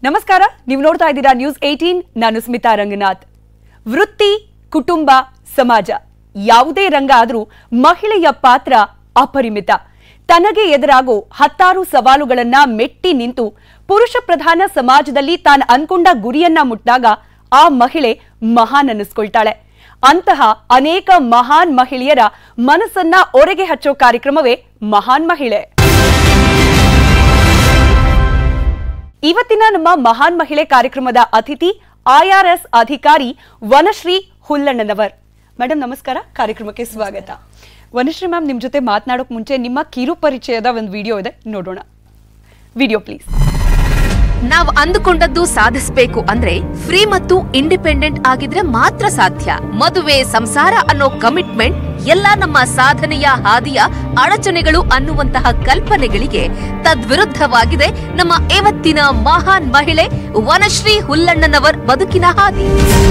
ನಮಸ್ಕಾರ ನೀವು ನೋಡ್ತಾ ಇದ್ದೀರಾ ನ್ಯೂಸ್ ಏಟೀನ್ ನಾನು ಸ್ಮಿತಾ ರಂಗನಾಥ್ ವೃತ್ತಿ ಕುಟುಂಬ ಸಮಾಜ ಯಾವುದೇ ರಂಗ ಆದರೂ ಮಹಿಳೆಯ ಪಾತ್ರ ಅಪರಿಮಿತ ತನಗೆ ಎದುರಾಗೋ ಹತ್ತಾರು ಸವಾಲುಗಳನ್ನ ಮೆಟ್ಟಿ ನಿಂತು ಪುರುಷ ಪ್ರಧಾನ ಸಮಾಜದಲ್ಲಿ ತಾನು ಅನ್ಕೊಂಡ ಗುರಿಯನ್ನ ಮುಟ್ಟಾಗ ಆ ಮಹಿಳೆ ಮಹಾನ್ ಅನ್ನಿಸ್ಕೊಳ್ತಾಳೆ ಅಂತಹ ಅನೇಕ ಮಹಾನ್ ಮಹಿಳೆಯರ ಮನಸ್ಸನ್ನ ಒರೆಗೆ ಹಚ್ಚೋ ಕಾರ್ಯಕ್ರಮವೇ ಮಹಾನ್ ಮಹಿಳೆ ಇವತ್ತಿನ ನಮ್ಮ ಮಹಾನ್ ಮಹಿಳೆ ಕಾರ್ಯಕ್ರಮದ ಅತಿಥಿ ಐಆರ್ಎಸ್ ಅಧಿಕಾರಿ ವನಶ್ರೀ ಹುಲ್ಲಣ್ಣನವರ್ ಮೇಡಮ್ ನಮಸ್ಕಾರ ಕಾರ್ಯಕ್ರಮಕ್ಕೆ ಸ್ವಾಗತ ವನಶ್ರೀ ಮ್ಯಾಮ್ ನಿಮ್ ಜೊತೆ ಮಾತನಾಡೋಕ್ ಮುಂಚೆ ನಿಮ್ಮ ಕಿರು ಪರಿಚಯದ ಒಂದು ವಿಡಿಯೋ ಇದೆ ನೋಡೋಣ ವಿಡಿಯೋ ಪ್ಲೀಸ್ ನಾವ್ ಅಂದುಕೊಂಡದ್ದು ಸಾಧಿಸಬೇಕು ಅಂದ್ರೆ ಫ್ರೀ ಮತ್ತು ಇಂಡಿಪೆಂಡೆಂಟ್ ಆಗಿದ್ರೆ ಮಾತ್ರ ಸಾಧ್ಯ ಮದುವೆ ಸಂಸಾರ ಅನ್ನೋ ಕಮಿಟ್ಮೆಂಟ್ ಎಲ್ಲ ನಮ್ಮ ಸಾಧನೆಯ ಹಾದಿಯ ಅಡಚಣೆಗಳು ಅನ್ನುವಂತಹ ಕಲ್ಪನೆಗಳಿಗೆ ತದ್ವಿರುದ್ಧವಾಗಿದೆ ನಮ್ಮ ಇವತ್ತಿನ ಮಹಾನ್ ಮಹಿಳೆ ವನಶ್ರೀ ಹುಲ್ಲಣ್ಣನವರ್ ಬದುಕಿನ ಹಾದಿ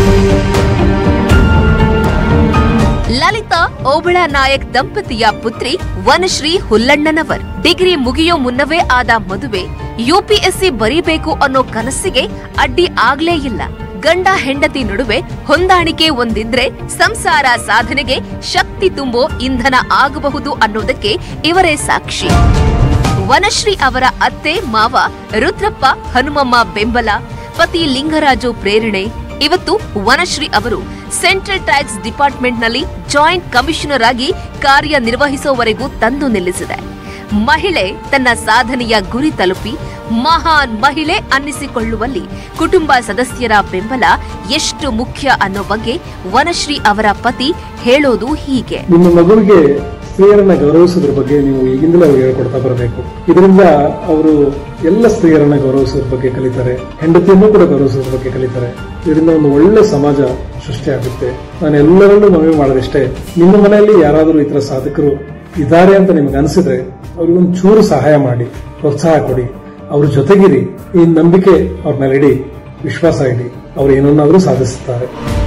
ಲಲಿತಾ ಓಬಳ ನಾಯಕ್ ದಂಪತಿಯ ಪುತ್ರಿ ವನಶ್ರೀ ಹುಲ್ಲಣ್ಣನವರ್ ಡಿಗ್ರಿ ಮುಗಿಯೋ ಮುನ್ನವೇ ಆದ ಮದುವೆ ಯುಪಿಎಸ್ಸಿ ಬರೀಬೇಕು ಅನ್ನೋ ಕನಸಿಗೆ ಅಡ್ಡಿ ಆಗ್ಲೇ ಇಲ್ಲ ಗಂಡ ಹೆಂಡತಿ ನಡುವೆ ಹೊಂದಾಣಿಕೆ ಒಂದಿದ್ರೆ ಸಂಸಾರ ಸಾಧನೆಗೆ ಶಕ್ತಿ ತುಂಬೋ ಇಂಧನ ಆಗಬಹುದು ಅನ್ನೋದಕ್ಕೆ ಇವರೇ ಸಾಕ್ಷಿ ವನಶ್ರೀ ಅವರ ಅತ್ತೆ ಮಾವ ರುದ್ರಪ್ಪ ಹನುಮಮ್ಮ ಬೆಂಬಲ ಪತಿ ಲಿಂಗರಾಜು ಪ್ರೇರಣೆ ಇವತ್ತು ವನಶ್ರೀ ಅವರು ಸೆಂಟ್ರಲ್ ಟ್ಯಾಕ್ಸ್ ಡಿಪಾರ್ಟ್ಮೆಂಟ್ನಲ್ಲಿ ಜಾಯಿಂಟ್ ಕಮಿಷನರ್ ಆಗಿ ಕಾರ್ಯನಿರ್ವಹಿಸುವವರೆಗೂ ತಂದು ನಿಲ್ಲಿಸಿದೆ ಮಹಿಳೆ ತನ್ನ ಸಾಧನೆಯ ಗುರಿ ತಲುಪಿ ಮಹಾನ್ ಮಹಿಳೆ ಅನ್ನಿಸಿಕೊಳ್ಳುವಲ್ಲಿ ಕುಟುಂಬ ಸದಸ್ಯರ ಬೆಂಬಲ ಎಷ್ಟು ಮುಖ್ಯ ಅನ್ನೋ ಬಗ್ಗೆ ವನಶ್ರೀ ಅವರ ಪತಿ ಹೇಳೋದು ಹೀಗೆ ನಿಮ್ಮ ಮಗುವಿಗೆ ಸ್ತ್ರೀಯರನ್ನ ಗೌರವಿಸೋದ್ರ ಬಗ್ಗೆ ನೀವು ಈಗಿಂದಲೇ ಅವ್ರಿಗೆ ಹೇಳ್ಕೊಡ್ತಾ ಬರಬೇಕು ಇದರಿಂದ ಅವರು ಎಲ್ಲ ಸ್ತ್ರೀಯರನ್ನ ಗೌರವಿಸೋದ್ರ ಬಗ್ಗೆ ಕಲಿತಾರೆ ಹೆಂಡತಿಯನ್ನು ಕೂಡ ಗೌರವಿಸೋದ್ರ ಬಗ್ಗೆ ಕಲಿತಾರೆ ಇದರಿಂದ ಒಂದು ಒಳ್ಳೆ ಸಮಾಜ ಸೃಷ್ಟಿಯಾಗುತ್ತೆ ನಾನು ಎಲ್ಲರನ್ನೂ ಮನವಿ ಮಾಡೋದಿಷ್ಟೇ ನಿಮ್ಮ ಮನೆಯಲ್ಲಿ ಯಾರಾದರೂ ಈ ತರ ಸಾಧಕರು ಇದ್ದಾರೆ ಅಂತ ನಿಮ್ಗೆ ಅನಿಸಿದ್ರೆ ಅವ್ರಿಗೊಂದು ಚೂರು ಸಹಾಯ ಮಾಡಿ ಪ್ರೋತ್ಸಾಹ ಕೊಡಿ ಅವ್ರ ಜೊತೆಗಿರಿ ಈ ನಂಬಿಕೆ ಅವ್ರ ಮೇಲೆ ಇಡಿ ವಿಶ್ವಾಸ ಇಡಿ ಅವ್ರು ಏನನ್ನಾದ್ರೂ ಸಾಧಿಸುತ್ತಾರೆ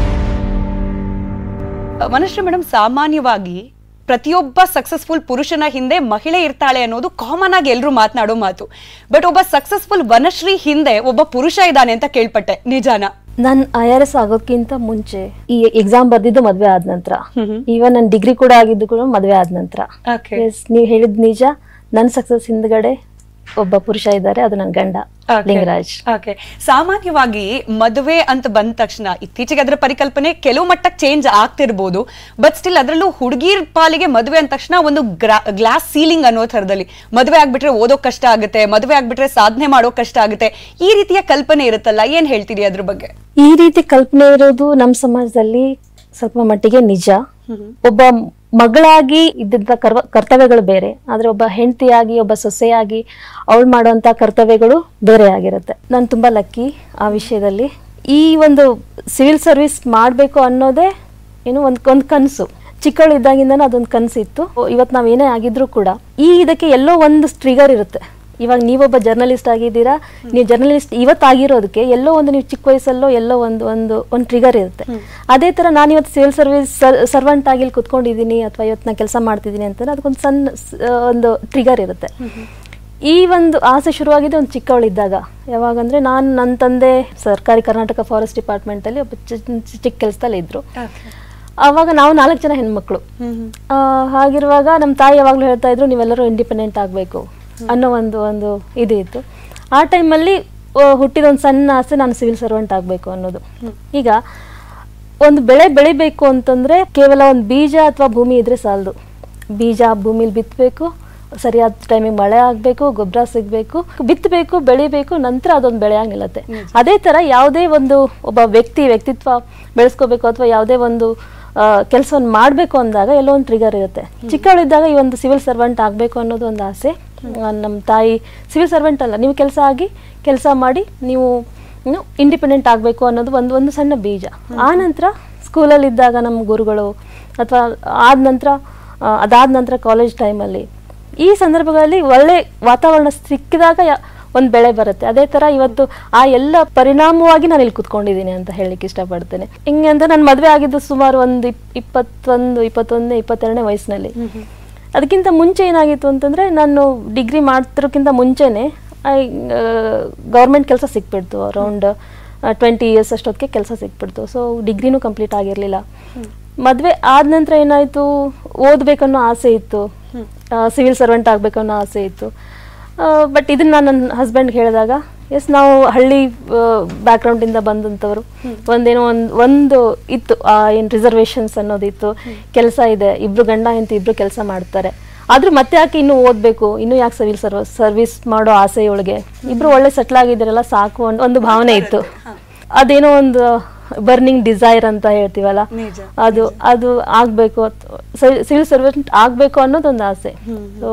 ವನಶ್ರೀ ಮೇಡಮ್ ಸಾಮಾನ್ಯವಾಗಿ ಪ್ರತಿಯೊಬ್ಬ ಸಕ್ಸಸ್ಫುಲ್ ಪುರುಷನ ಹಿಂದೆ ಮಹಿಳೆ ಇರ್ತಾಳೆ ಅನ್ನೋದು ಕಾಮನ್ ಆಗಿ ಎಲ್ಲರೂ ಮಾತನಾಡೋ ಮಾತು ಬಟ್ ಒಬ್ಬ ಸಕ್ಸಸ್ಫುಲ್ ವನಶ್ರೀ ಹಿಂದೆ ಒಬ್ಬ ಪುರುಷ ಇದ್ದಾನೆ ಅಂತ ಕೇಳ್ಪಟ್ಟೆ ನಿಜಾನ ನಾನು ಐ ಆರ್ ಎಸ್ ಆಗೋದ್ಕಿಂತ ಮುಂಚೆ ಈ ಎಕ್ಸಾಮ್ ಬರ್ದಿದ್ದು ಮದ್ವೆ ಆದ ನಂತರ ಈವನ್ ನನ್ನ ಡಿಗ್ರಿ ಕೂಡ ಆಗಿದ್ದು ಕೂಡ ಮದ್ವೆ ಆದ ನಂತರ Okay. ಎಸ್ ನೀವು ಹೇಳಿದ್ ನಿಜ ನನ್ನ ಸಕ್ಸಸ್ ಹಿಂದ್ಗಡೆ ಒಬ್ಬ ಪುರುಷ ಇದ್ದಾರೆ ಅದು ನನ್ನ ಗಂಡ Okay. ಲಿಂಗರಾಜ್ ಓಕೆ ಸಾಮಾನ್ಯವಾಗಿ ಮದುವೆ ಅಂತ ಬಂದ ತಕ್ಷಣ ಇತ್ತೀಚೆಗೆ ಅದರ ಪರಿಕಲ್ಪನೆ ಕೆಲವು ಮಟ್ಟಕ್ಕೆ ಚೇಂಜ್ ಆಗ್ತಿರ್ಬೋದು ಬಟ್ ಸ್ಟಿಲ್ ಅದರಲ್ಲೂ ಹುಡುಗಿರ್ ಪಾಲಿಗೆ ಮದುವೆ ಅಂದ ತಕ್ಷಣ ಒಂದು ಗ್ಲಾಸ್ ಸೀಲಿಂಗ್ ಅನ್ನೋ ಥರದಲ್ಲಿ ಮದುವೆ ಆಗ್ಬಿಟ್ರೆ ಓದೋಕ್ ಕಷ್ಟ ಆಗುತ್ತೆ ಮದುವೆ ಆಗ್ಬಿಟ್ರೆ ಸಾಧನೆ ಮಾಡೋಕ್ ಕಷ್ಟ ಆಗುತ್ತೆ ಈ ರೀತಿಯ ಕಲ್ಪನೆ ಇರುತ್ತಲ್ಲ ಏನ್ ಹೇಳ್ತೀರಿ ಅದ್ರ ಬಗ್ಗೆ ಈ ರೀತಿ ಕಲ್ಪನೆ ಇರೋದು ನಮ್ಮ ಸಮಾಜದಲ್ಲಿ ಸ್ವಲ್ಪ ಮಟ್ಟಿಗೆ ನಿಜ ಒಬ್ಬ ಮಗಳಾಗಿ ಇದ್ದಿದ್ದ ಕರ್ವ ಕರ್ತವ್ಯಗಳು ಬೇರೆ ಆದ್ರೆ ಒಬ್ಬ ಹೆಂಡತಿಯಾಗಿ ಒಬ್ಬ ಸೊಸೆಯಾಗಿ ಅವಳು ಮಾಡುವಂತ ಕರ್ತವ್ಯಗಳು ಬೇರೆ ಆಗಿರುತ್ತೆ ನಾನು ತುಂಬಾ ಲಕ್ಕಿ ಆ ವಿಷಯದಲ್ಲಿ ಈ ಒಂದು ಸಿವಿಲ್ ಸರ್ವಿಸ್ ಮಾಡಬೇಕು ಅನ್ನೋದೇ ಏನು ಒಂದು ಒಂದು ಕನಸು ಚಿಕ್ಕವಳು ಇದ್ದಾಗಿಂದನೂ ಅದೊಂದು ಕನಸಿತ್ತು ಇವತ್ತು ನಾವು ಏನೇ ಆಗಿದ್ರು ಕೂಡ ಈ ಇದಕ್ಕೆ ಎಲ್ಲೋ ಒಂದು ಟ್ರಿಗರ್ ಇರುತ್ತೆ ಇವಾಗ ನೀವೊಬ್ಬ ಜರ್ನಲಿಸ್ಟ್ ಆಗಿದ್ದೀರಾ ನೀವು ಜರ್ನಲಿಸ್ಟ್ ಇವತ್ತಾಗಿರೋದಕ್ಕೆ ಎಲ್ಲೋ ಒಂದು ನೀವು ಚಿಕ್ಕ ವಯಸ್ಸಲ್ಲೋ ಎಲ್ಲೋ ಒಂದು ಒಂದು ಒಂದು ಟ್ರಿಗರ್ ಇರುತ್ತೆ ಅದೇ ತರ ನಾನು ಇವತ್ತು ಸಿವಿಲ್ ಸರ್ವಿಸ್ ಸರ್ವೆಂಟ್ ಆಗಿ ಇಲ್ಲಿ ಕುತ್ಕೊಂಡಿದ್ದೀನಿ ಅಥವಾ ಇವತ್ತು ನಾನು ಕೆಲಸ ಮಾಡ್ತಿದ್ದೀನಿ ಅಂತಂದ್ರೆ ಅದಕ್ಕೊಂದು ಸಣ್ಣ ಸ್- ಒಂದು ಟ್ರಿಗರ್ ಇರುತ್ತೆ ಈ ಒಂದು ಆಸೆ ಶುರುವಾಗಿದೆ ಒಂದು ಚಿಕ್ಕವಳಿದ್ದಾಗ ಯಾವಾಗಂದ್ರೆ ನಾನು ನನ್ನ ತಂದೆ ಸರ್ಕಾರಿ ಕರ್ನಾಟಕ ಫಾರೆಸ್ಟ್ ಡಿಪಾರ್ಟ್ಮೆಂಟ್ ಅಲ್ಲಿ ಒಬ್ಬ ಚಿ- ಚಿ- ಚಿಕ್ಕ ಕೆಲಸದಲ್ಲಿ ಇದ್ರು ಆವಾಗ ನಾವು ನಾಲ್ಕು ಜನ ಹೆಣ್ಮಕ್ಳು ಆ, ಹಾಗಿರುವಾಗ ನಮ್ಮ ತಾಯಿ ಯಾವಾಗಲೂ ಹೇಳ್ತಾ ಇದ್ರು ನೀವೆಲ್ಲರೂ ಇಂಡಿಪೆಂಡೆಂಟ್ ಆಗಬೇಕು ಅನ್ನೋ ಒಂದು ಒಂದು ಇದು ಇತ್ತು ಆ ಟೈಮಲ್ಲಿ ಹುಟ್ಟಿದ ಒಂದು ಸಣ್ಣ ಆಸೆ ನಾನು ಸಿವಿಲ್ ಸರ್ವೆಂಟ್ ಆಗಬೇಕು ಅನ್ನೋದು ಈಗ ಒಂದು ಬೆಳೆ ಬೆಳಿಬೇಕು ಅಂತಂದ್ರೆ ಕೇವಲ ಒಂದು ಬೀಜ ಅಥವಾ ಭೂಮಿ ಇದ್ರೆ ಸಾಲದು ಬೀಜ ಭೂಮಿಲಿ ಬಿತ್ತಬೇಕು ಸರಿಯಾದ ಟೈಮಿಗೆ ಮಳೆ ಆಗಬೇಕು ಗೊಬ್ಬರ ಸಿಗಬೇಕು ಬಿತ್ತಬೇಕು ಬೆಳಿಬೇಕು ನಂತರ ಅದೊಂದು ಬೆಳೆಯಾಗಿ ನಿಲ್ಲತ್ತೆ ಅದೇ ತರ ಯಾವುದೇ ಒಂದು ಒಬ್ಬ ವ್ಯಕ್ತಿ ವ್ಯಕ್ತಿತ್ವ ಬೆಳೆಸ್ಕೋಬೇಕು ಅಥವಾ ಯಾವುದೇ ಒಂದು ಕೆಲಸವನ್ನು ಮಾಡಬೇಕು ಅಂದಾಗ ಎಲ್ಲೋ ಒಂದು ಟ್ರಿಗರ್ ಇರುತ್ತೆ ಚಿಕ್ಕವಳಿದ್ದಾಗ ಈ ಒಂದು ಸಿವಿಲ್ ಸರ್ವೆಂಟ್ ಆಗಬೇಕು ಅನ್ನೋದು ಒಂದು ಆಸೆ ನಮ್ಮ ತಾಯಿ ಸಿವಿಲ್ ಸರ್ವೆಂಟ್ ಅಲ್ಲ ನೀವು ಕೆಲಸ ಆಗಿ ಕೆಲಸ ಮಾಡಿ ನೀವು ಇಂಡಿಪೆಂಡೆಂಟ್ ಆಗಬೇಕು ಅನ್ನೋದು ಒಂದು ಒಂದು ಸಣ್ಣ ಬೀಜ ಆ ನಂತರ ಸ್ಕೂಲಲ್ಲಿ ಇದ್ದಾಗ ನಮ್ಮ ಗುರುಗಳು ಅಥವಾ ಆದ ನಂತರ ಅದಾದ ನಂತರ ಕಾಲೇಜ್ ಟೈಮಲ್ಲಿ ಈ ಸಂದರ್ಭಗಳಲ್ಲಿ ಒಳ್ಳೆ ವಾತಾವರಣ ಸಿಕ್ಕಿದಾಗ ಒಂದು ಬೆಳೆ ಬರುತ್ತೆ ಅದೇ ತರ ಇವತ್ತು ಆ ಎಲ್ಲ ಪರಿಣಾಮವಾಗಿ ನಾನು ಇಲ್ಲಿ ಕುತ್ಕೊಂಡಿದ್ದೀನಿ ಅಂತ ಹೇಳಲಿಕ್ಕೆ ಇಷ್ಟಪಡ್ತೇನೆ ಹಿಂಗೆ ಅಂತ ನಾನು ಮದುವೆ ಆಗಿದ್ದು ಸುಮಾರು ಒಂದು ಇಪ್ ಇಪ್ಪತ್ತೊಂದು ಇಪ್ಪತ್ತೊಂದನೇ ಇಪ್ಪತ್ತೆರಡನೇ ವಯಸ್ಸಿನಲ್ಲಿ ಅದಕ್ಕಿಂತ ಮುಂಚೆ ಏನಾಗಿತ್ತು ಅಂತಂದ್ರೆ ನಾನು ಡಿಗ್ರಿ ಮಾಡ್ತಿರೋಕ್ಕಿಂತ ಮುಂಚೆನೆ ಗೌರ್ಮೆಂಟ್ ಕೆಲಸ ಸಿಕ್ಬಿಡ್ತು ಅರೌಂಡ್ ಟ್ವೆಂಟಿ ಇಯರ್ಸ್ ಅಷ್ಟೊತ್ತಿಗೆ ಕೆಲಸ ಸಿಕ್ಬಿಡ್ತು ಸೊ ಡಿಗ್ರಿನೂ ಕಂಪ್ಲೀಟ್ ಆಗಿರಲಿಲ್ಲ ಮದುವೆ ಆದ ನಂತರ ಏನಾಯಿತು ಓದಬೇಕನ್ನೋ ಆಸೆ ಇತ್ತು ಸಿವಿಲ್ ಸರ್ವೆಂಟ್ ಆಗಬೇಕನ್ನೋ ಆಸೆ ಇತ್ತು ಬಟ್ ಇದನ್ನ ನಾನು ನನ್ನ ಹಸ್ಬೆಂಡ್ಗೆ ಹೇಳಿದಾಗ ಎಸ್ ನಾವು ಹಳ್ಳಿ ಬ್ಯಾಕ್ಗ್ರೌಂಡಿಂದ ಬಂದಂಥವ್ರು ಒಂದೇನೋ ಒಂದು ಒಂದು ಇತ್ತು ಏನು ರಿಸರ್ವೇಷನ್ಸ್ ಅನ್ನೋದಿತ್ತು ಕೆಲಸ ಇದೆ ಇಬ್ರು ಗಂಡ ಹೆಂಡತಿ ಇಬ್ರು ಕೆಲಸ ಮಾಡ್ತಾರೆ ಆದ್ರೂ ಮತ್ತೆ ಯಾಕೆ ಇನ್ನೂ ಓದಬೇಕು ಇನ್ನೂ ಯಾಕೆ ಸಿವಿಲ್ ಸರ್ವಿಸ್ ಸರ್ವಿಸ್ ಮಾಡೋ ಆಸೆಯೊಳಗೆ ಇಬ್ರು ಒಳ್ಳೆ ಸೆಟ್ಲ್ ಆಗಿದ್ದೀರಲ್ಲ ಸಾಕು ಅನ್ನೋ ಒಂದು ಭಾವನೆ ಇತ್ತು ಅದೇನೋ ಒಂದು ಬರ್ನಿಂಗ್ ಡಿಸೈರ್ ಅಂತ ಹೇಳ್ತೀವಲ್ಲ ನಿಜ, ಅದು ಅದು ಆಗ್ಬೇಕು ಸಿವಿಲ್ ಸರ್ವೆಂಟ್ ಆಗ್ಬೇಕು ಅನ್ನೋದೊಂದು ಆಸೆ ಸೊ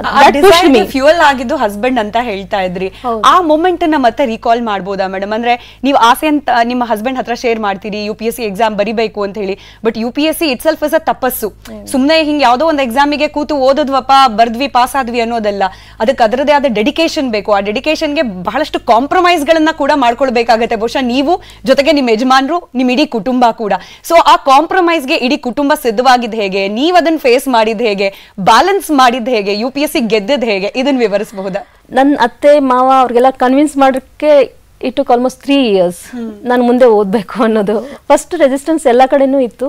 ಫ್ಯೂಯಲ್ ಆಗಿದ್ದು ಹಸ್ಬೆಂಡ್ ಅಂತ ಹೇಳ್ತಾ ಇದ್ರಿ ಹೌದು. ಆ ಮೊಮೆಂಟ್ ಅನ್ನ ಮತ್ತೆ ರೀಕಾಲ್ ಮಾಡ್ಬೋದಾ ಮೇಡಮ್ ಅಂದ್ರೆ ನೀವು ಆಸೆ ಅಂತ ನಿಮ್ಮ ಹಸ್ಬೆಂಡ್ ಹತ್ರ ಶೇರ್ ಮಾಡ್ತೀರಿ U P S C exam ಬರಿಬೇಕು ಅಂತ ಹೇಳಿ but U P S C itself is a ತಪಸ್ಸು ಸುಮ್ನೆ ಹಿಂಗ್ ಯಾವ್ದೋ ಒಂದು ಎಕ್ಸಾಮಿಗೆ ಕೂತು ಓದದ್ವಪ್ಪ ಬರ್ದ್ವಿ ಪಾಸ್ ಆದ್ವಿ ಅನ್ನೋದಲ್ಲ ಅದಕ್ಕೆ ಅದರದೇ ಆದ ಡೆಡಿಕೇಶನ್ ಬೇಕು ಆ ಡೆಡಿಕೇಶನ್ಗೆ ಬಹಳಷ್ಟು ಕಾಂಪ್ರಮೈಸ್ ಗಳನ್ನ ಕೂಡ ಮಾಡ್ಕೊಳ್ಬೇಕಾಗತ್ತೆ ಬಹುಶಃ ನೀವು ಜೊತೆಗೆ ನಿಮ್ಮ ಯಜಮಾನ್ರು ನಿಮ್ ಇಡೀ ಕುಟುಂಬ ಕೂಡ ಸೊ ಆ ಕಾಂಪ್ರಮೈಸ್ಗೆ ಇಡೀ ಕುಟುಂಬ ಸಿದ್ಧವಾಗಿದ್ ಹೇಗೆ ನೀವ್ ಅದನ್ನ ಫೇಸ್ ಮಾಡಿದ್ ಹೇಗೆ ಬ್ಯಾಲೆನ್ಸ್ ಮಾಡಿದ್ ಹೇಗೆ ಯು ಪಿ ಎಸ್ ಸಿ ಗೆದ್ದದ್ ಹೇಗೆ ಇದನ್ನ ವಿವರಿಸಬಹುದಾ ನನ್ನ ಅತ್ತೆ ಮಾವ ಅವ್ರಿಗೆಲ್ಲ ಕನ್ವಿನ್ಸ್ ಮಾಡೋಕ್ಕೆ it took almost three years ನಾನು ಮುಂದೆ ಓದಬೇಕು ಅನ್ನೋದು ಫಸ್ಟ್ ರೆಸಿಸ್ಟೆನ್ಸ್ ಎಲ್ಲ ಕಡೆನೂ ಇತ್ತು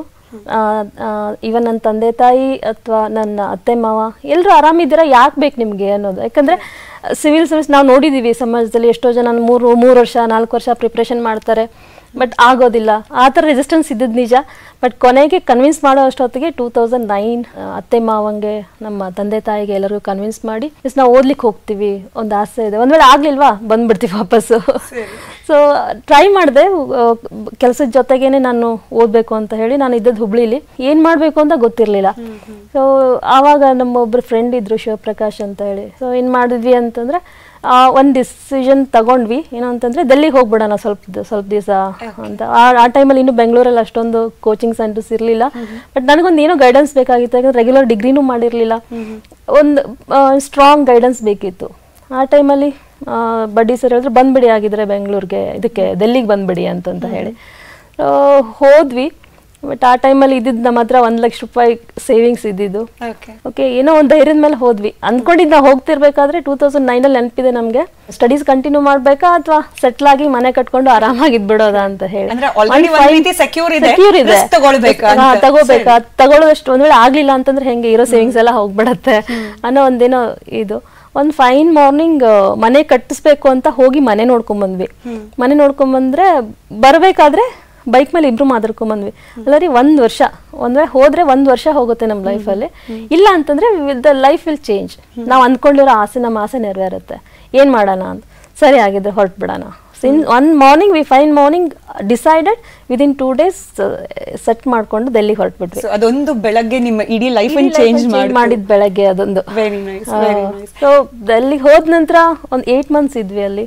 ಇವನ್ ನನ್ನ ತಂದೆ ತಾಯಿ ಅಥವಾ ನನ್ನ ಅತ್ತೆ ಮಾವ ಎಲ್ಲರೂ ಆರಾಮಿದ್ದೀರಾ ಯಾಕೆ ಬೇಕು ನಿಮಗೆ ಅನ್ನೋದು ಯಾಕಂದ್ರೆ ಸಿವಿಲ್ ಸರ್ವಿಸ್ ನಾವು ನೋಡಿದ್ದೀವಿ ಸಮಾಜದಲ್ಲಿ ಎಷ್ಟೋ ಜನ ಮೂರು ಮೂರು ವರ್ಷ ನಾಲ್ಕು ವರ್ಷ ಪ್ರಿಪ್ರೇಷನ್ ಮಾಡ್ತಾರೆ ಬಟ್ ಆಗೋದಿಲ್ಲ ಆ ಥರ ರೆಸಿಸ್ಟೆನ್ಸ್ ಇದ್ದದ್ದು ನಿಜ ಬಟ್ ಕೊನೆಗೆ ಕನ್ವಿನ್ಸ್ ಮಾಡೋ ಅಷ್ಟೊತ್ತಿಗೆ ಟೂ ತೌಸಂಡ್ ನೈನ್ ಅತ್ತೆ ಮಾವಂಗೆ ನಮ್ಮ ತಂದೆ ತಾಯಿಗೆ ಎಲ್ಲರಿಗೂ ಕನ್ವಿನ್ಸ್ ಮಾಡಿ ಎಸ್ ನಾವು ಓದ್ಲಿಕ್ಕೆ ಹೋಗ್ತೀವಿ ಒಂದು ಆಸೆ ಇದೆ ಒಂದ್ ವೇಳೆ ಆಗ್ಲಿಲ್ವಾ ಬಂದ್ಬಿಡ್ತೀವಿ ವಾಪಸ್ಸು ಸೊ ಟ್ರೈ ಮಾಡಿದೆ ಕೆಲಸದ ಜೊತೆಗೇನೆ ನಾನು ಓದಬೇಕು ಅಂತ ಹೇಳಿ ನಾನು ಇದ್ದದ್ದು ಹುಬ್ಳಿಲಿ ಏನು ಮಾಡಬೇಕು ಅಂತ ಗೊತ್ತಿರಲಿಲ್ಲ ಸೊ ಆವಾಗ ನಮ್ಮ ಒಬ್ರು ಫ್ರೆಂಡ್ ಇದ್ರು ಶಿವಪ್ರಕಾಶ್ ಅಂತ ಹೇಳಿ ಸೊ ಏನು ಮಾಡಿದ್ವಿ ಅಂತಂದ್ರೆ ಒಂದು ಡಿಸಿಷನ್ ತಗೊಂಡ್ವಿ ಏನು ಅಂತಂದ್ರೆ ಡೆಲ್ಲಿಗೆ ಹೋಗ್ಬಿಡೋಣ ಸ್ವಲ್ಪ ದ- ಸ್ವಲ್ಪ ದಿವಸ ಅಂತ ಆ- ಆ ಟೈಮಲ್ಲಿ ಇನ್ನು ಬೆಂಗಳೂರಲ್ಲಿ ಅಷ್ಟೊಂದು ಕೋಚಿಂಗ್ ಸೆಂಟರ್ಸ್ ಇರಲಿಲ್ಲ ಬಟ್ ನನಗೊಂದು ಏನೋ ಗೈಡೆನ್ಸ್ ಬೇಕಾಗಿತ್ತು ಯಾಕಂದ್ರೆ ರೆಗ್ಯುಲರ್ ಡಿಗ್ರಿನೂ ಮಾಡಿರಲಿಲ್ಲ ಒಂದು ಸ್ಟ್ರಾಂಗ್ ಗೈಡೆನ್ಸ್ ಬೇಕಿತ್ತು ಆ ಟೈಮಲ್ಲಿ ಬಡ್ಡಿ ಸರ್ ಹೇಳಿದ್ರು ಬಂದ್ಬಿಡಿ ಆಗಿದ್ರೆ ಬೆಂಗಳೂರಿಗೆ ಇದಕ್ಕೆ ಡೆಲ್ಲಿಗೆ ಬಂದ್ಬಿಡಿ ಅಂತಂತ ಹೇಳಿ ಆ, ಹೋದ್ವಿ ಬಟ್ ಆ ಟೈಮಲ್ಲಿ ಇದ್ದಿದ್ದು ನಮ್ಮ ಹತ್ರ ಒಂದು ಲಕ್ಷ ರೂಪಾಯಿ ಸೇವಿಂಗ್ಸ್ ಇದ್ದಿದ್ದು ಓಕೆ ಏನೋ ಒಂದು ಧೈರ್ಯದ ಮೇಲೆ ಹೋದ್ವಿ ಅನ್ಕೊಂಡಿದ್ದು ನಾವು ಹೋಗ್ತಿರ್ಬೇಕಾದ್ರೆ ಟೂ ತೌಸಂಡ್ ನೈನಲ್ಲಿ ನೆನಪಿದೆ ನಮಗೆ ಸ್ಟಡೀಸ್ ಕಂಟಿನ್ಯೂ ಮಾಡ್ಬೇಕಾ ಅಥವಾ ಸೆಟ್ಲ್ ಆಗಿ ಮನೆ ಕಟ್ಕೊಂಡು ಆರಾಮಾಗಿ ಇದ್ಬಿಡೋದಾ ಅಂತ ಹೇಳಿ ಅಂದ್ರೆ already ಒಂದ್ ರೀತಿ secure ಇದೆ, Secure ಇದೆ risk ತಗೊಳ್ಬೇಕಾ ಹಾ, ಅಂತ. ತಗೋಬೇಕಾ ತಗೊಳ್ಳೋದಷ್ಟು ಒಂದ್ ವೇಳೆ ಆಗ್ಲಿಲ್ಲ ಅಂತಂದ್ರೆ ಹೆಂಗೆ ಇರೋ ಸೇವಿಂಗ್ಸ್ ಎಲ್ಲ ಹೋಗ್ಬಿಡತ್ತೆ ಅನ್ನೋ ಒಂದೇನೋ ಇದು ಒಂದ್ ಫೈನ್ ಮಾರ್ನಿಂಗ್ ಮನೆ ಕಟ್ಟಿಸ್ಬೇಕು ಅಂತ ಹೋಗಿ ಮನೆ ನೋಡ್ಕೊಂಡ್ ಬಂದ್ವಿ ಮನೆ ನೋಡ್ಕೊಂಡ್ ಬಂದ್ರೆ ಬರ್ಬೇಕಾದ್ರೆ ಬೈಕ್ ಮೇಲೆ ಇಬ್ರು ಮಾತಾಡ್ಕೊಂಡ್ ಬಂದ್ವಿ ಅಲ್ಲ ರೀ ಒಂದ್ ವರ್ಷ ಒಂದ್ ವೇಳೆ ಹೋದ್ರೆ ಒಂದ್ ವರ್ಷ ಹೋಗುತ್ತೆ ನಮ್ಮ ಲೈಫಲ್ಲಿ ಇಲ್ಲ ಅಂತಂದ್ರೆ ದ ಲೈಫ್ ವಿಲ್ ಚೇಂಜ್ ನಾವು ಅಂದ್ಕೊಂಡಿರೋ ಆಸೆ ನಮ್ಮ ಆಸೆ ನೆರವೇರುತ್ತೆ ಏನ್ ಮಾಡೋಣ ಅಂತ ಸರಿ ಆಗಿದ್ರೆ ಹೊರಟ್ಬಿಡೋಣ ಸಿನ್ one morning we fine morning decided within two days set ಮಾಡ್ಕೊಂಡು ಡೆಲ್ಲಿಗೆ ಹೊರಟ್ಬಿಟ್ವಿ ಸೊ ಅದೊಂದು ಬೆಳಗ್ಗೆ ನಿಮ್ಮ ಇಡೀ ಲೈಫ್ ಇಡೀ life ಚೇಂಜ್ ಅನ್ನ change ಮಾಡಿ ಮಾಡಿದ್ ಬೆಳಗ್ಗೆ ಅದೊಂದು very nice very nice so ಡೆಲ್ಲಿಗೆ ಹೋದ ನಂತರ ಒಂದ್ ಏಟ್ ಮಂತ್ಸ್ ಇದ್ವಿ ಅಲ್ಲಿ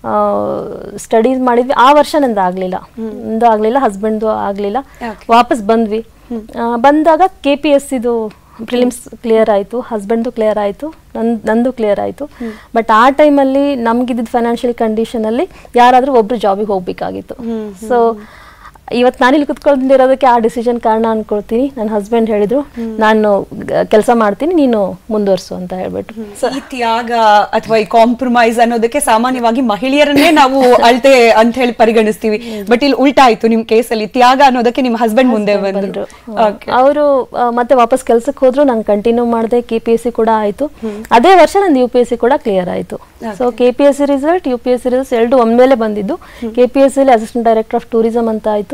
ಸ್ಟಡೀಸ್ ಮಾಡಿದ್ವಿ ಆ ವರ್ಷ ನಂದು ಆಗ್ಲಿಲ್ಲ ನಂದು ಆಗ್ಲಿಲ್ಲ ಹಸ್ಬೆಂಡ್ದು ಆಗ್ಲಿಲ್ಲ Okay. ವಾಪಸ್ ಬಂದ್ವಿ ಆ, ಬಂದಾಗ ಕೆ ಪಿ ಎಸ್ ಇದು ಪ್ರಿಲಿಮ್ಸ್ ಕ್ಲಿಯರ್ ಆಯ್ತು ಹಸ್ಬೆಂಡ್ದು ಕ್ಲಿಯರ್ ಆಯ್ತು ನನ್ ನಂದು ಕ್ಲಿಯರ್ ಆಯ್ತು ಬಟ್ ಆ ಟೈಮಲ್ಲಿ ನಮ್ಗಿದ್ದ ಫೈನಾನ್ಷಿಯಲ್ ಕಂಡೀಷನ್ ಅಲ್ಲಿ ಯಾರಾದ್ರೂ ಒಬ್ರು ಜಾಬಿಗೆ ಹೋಗ್ಬೇಕಾಗಿತ್ತು ಸೊ ಇವತ್ತು ನಾನು ಇಲ್ಲಿ ಕುತ್ಕೊಂಡಿರೋದಕ್ಕೆ ಆ ಡಿಸಿಷನ್ ಕಾರಣ ಅನ್ಕೊಳ್ತೀನಿ ನನ್ನ ಹಸ್ಬೆಂಡ್ ಹೇಳಿದ್ರು ನಾನು ಕೆಲಸ ಮಾಡ್ತೀನಿ ನೀನು ಮುಂದುವರ್ಸು ಅಂತ ಹೇಳ್ಬಿಟ್ಟು ಈ ತ್ಯಾಗ ಅಥವಾ ಈ ಕಾಂಪ್ರಮೈಸ್ ಅನ್ನೋದಕ್ಕೆ ಸಾಮಾನ್ಯವಾಗಿ ಮಹಿಳೆಯರನ್ನೇ ನಾವು ಅಳತೆ ಅಂತ ಹೇಳಿ ಪರಿಗಣಿಸ್ತೀವಿ ಬಟ್ ಇಲ್ಲಿ ಉಲ್ಟಾ ಆಯ್ತು ನಿಮ್ ಕೇಸಲ್ಲಿ ತ್ಯಾಗ ಅನ್ನೋದಕ್ಕೆ ನಿಮ್ ಹಸ್ಬೆಂಡ್ ಮುಂದೆ ಬಂದ್ರು Okay. ಅವರು ಮತ್ತೆ ವಾಪಸ್ ಕೆಲ್ಸಕ್ಕೆ ಹೋದ್ರು ನಾನು ಕಂಟಿನ್ಯೂ ಮಾಡಿದೆ ಕೆ ಪಿ ಎಸ್ ಸಿ ಕೂಡ ಆಯ್ತು ಅದೇ ವರ್ಷ ನಂದು ಯು ಪಿ ಎಸ್ ಸಿ ಕೂಡ ಕ್ಲಿಯರ್ ಆಯ್ತು so K P S C result U P S C result ಎರಡು ಒಮ್ಮೆಲೆ ಬಂದಿದ್ದು ಕೆ ಪಿ ಎಸ್ ಸಿಲಿ ಅಸಿಸ್ಟೆಂಟ್ ಡೈರೆಕ್ಟರ್ ಆಫ್ ಟೂರಿಸಂ ಅಂತ ಆಯ್ತು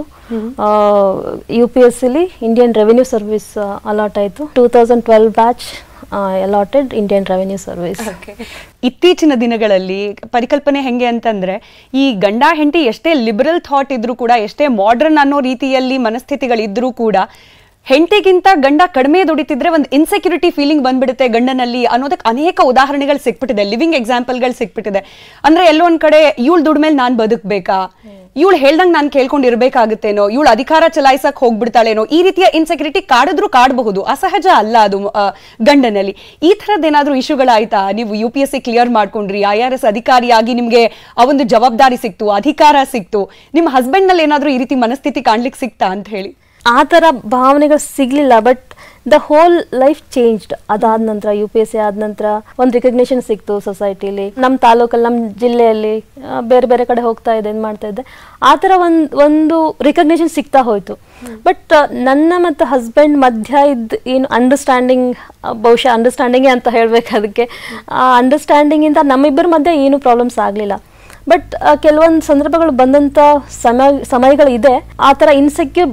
ಯು ಪಿ ಎಸ್ ಸಿಲಿ ಇಂಡಿಯನ್ ರೆವಿನ್ಯೂ ಸರ್ವಿಸ್ ಅಲಾಟ್ ಆಯ್ತು two thousand twelve batch allotted Indian revenue service Okay. ಇತ್ತೀಚಿನ ದಿನಗಳಲ್ಲಿ ಪರಿಕಲ್ಪನೆ ಹೆಂಗೆ ಅಂತಂದ್ರೆ ಈ ಗಂಡ ಹೆಂಡತಿ ಎಷ್ಟೇ ಲಿಬರಲ್ ಥಾಟ್ ಇದ್ರೂ ಕೂಡ ಎಷ್ಟೇ ಮಾಡರ್ನ್ ಅನ್ನೋ ರೀತಿಯಲ್ಲಿ ಮನಸ್ಥಿತಿಗಳಿದ್ರೂ ಕೂಡ ಹೆಂಡತಿಗಿಂತ ಗಂಡ ಕಡಿಮೆ ದುಡಿತಿದ್ರೆ ಒಂದು ಇನ್ಸೆಕ್ಯೂರಿಟಿ ಫೀಲಿಂಗ್ ಬಂದ್ಬಿಡುತ್ತೆ ಗಂಡನಲ್ಲಿ ಅನ್ನೋದಕ್ಕೆ ಅನೇಕ ಉದಾಹರಣೆಗಳು ಸಿಕ್ಬಿಟ್ಟಿದೆ ಲಿವಿಂಗ್ ಎಕ್ಸಾಂಪಲ್ಗಳು ಸಿಕ್ಬಿಟ್ಟಿದೆ ಅಂದ್ರೆ ಎಲ್ಲೋ ಒಂದ್ ಕಡೆ ಇವಳು ದುಡ್ಮೇಲೆ ನಾನ್ ಬದುಕ್ಬೇಕಾ ಇವಳು ಹೇಳ್ದಂಗ್ ನಾನು ಕೇಳ್ಕೊಂಡು ಇರ್ಬೇಕಾಗುತ್ತೇನೋ ಇವಳು ಅಧಿಕಾರ ಚಲಾಯಿಸಕ್ ಹೋಗ್ಬಿಡ್ತಾಳೇನೋ ಈ ರೀತಿಯ ಇನ್ಸೆಕ್ಯೂರಿಟಿ ಕಾಡಿದ್ರು ಕಾಡಬಹುದು ಅಸಹಜ ಅಲ್ಲ ಅದು ಆ, ಗಂಡನಲ್ಲಿ ಈ ಥರದ್ದು ಏನಾದ್ರೂ ಇಶ್ಯೂಗಳಾಯ್ತಾ ನೀವು U P S C clear ಮಾಡ್ಕೊಂಡ್ರಿ ಐ ಆರ್ ಎಸ್ ಅಧಿಕಾರಿಯಾಗಿ ನಿಮ್ಗೆ ಆ ಒಂದು ಜವಾಬ್ದಾರಿ ಸಿಕ್ತು ಅಧಿಕಾರ ಸಿಕ್ತು ನಿಮ್ಮ ಹಸ್ಬೆಂಡ್ ನಲ್ಲಿ ಏನಾದ್ರೂ ಈ ರೀತಿ ಮನಸ್ಥಿತಿ ಕಾಣ್ಲಿಕ್ಕೆ ಸಿಕ್ತಾ ಅಂತ ಹೇಳಿ ಆ ಥರ ಭಾವನೆಗಳು ಸಿಗ್ಲಿಲ್ಲ but the whole life changed ಅದಾದ ನಂತರ ಯು ಪಿ ಎಸ್ ಸಿ ಆದ ನಂತರ ಒಂದು ರಿಕಗ್ನಿಷನ್ ಸಿಕ್ತು ಸೊಸೈಟಿಲಿ ನಮ್ಮ ತಾಲೂಕಲ್ಲಿ ನಮ್ಮ ಜಿಲ್ಲೆಯಲ್ಲಿ ಆ, ಬೇರೆ ಬೇರೆ ಕಡೆ ಹೋಗ್ತಾ ಇದೆ ಇದು ಮಾಡ್ತಾ ಇದ್ದೆ ಆ ಥರ ಒಂದು ಒಂದು ರಿಕಗ್ನಿಷನ್ ಸಿಗ್ತಾ ಹೋಯ್ತು ಬಟ್ ನನ್ನ ಮತ್ತು ಹಸ್ಬೆಂಡ್ ಮಧ್ಯ ಇದ್ದ ಏನು ಅಂಡರ್ಸ್ಟ್ಯಾಂಡಿಂಗ್ ಬಹುಶಃ ಅಂಡರ್ಸ್ಟ್ಯಾಂಡಿಂಗೇ ಅಂತ ಹೇಳ್ಬೇಕು ಅದಕ್ಕೆ ಆ ಅಂಡರ್ಸ್ಟ್ಯಾಂಡಿಂಗಿಂದ ನಮ್ಮಿಬ್ಬರ ಮಧ್ಯೆ ಏನು ಪ್ರಾಬ್ಲಮ್ಸ್ ಆಗಲಿಲ್ಲ ಬಟ್ ಕೆಲವೊಂದು ಸಂದರ್ಭಗಳು ಬಂದಂಥ ಸಮಯ ಸಮಯಗಳು ಇದೆ ಆ ಥರ insecure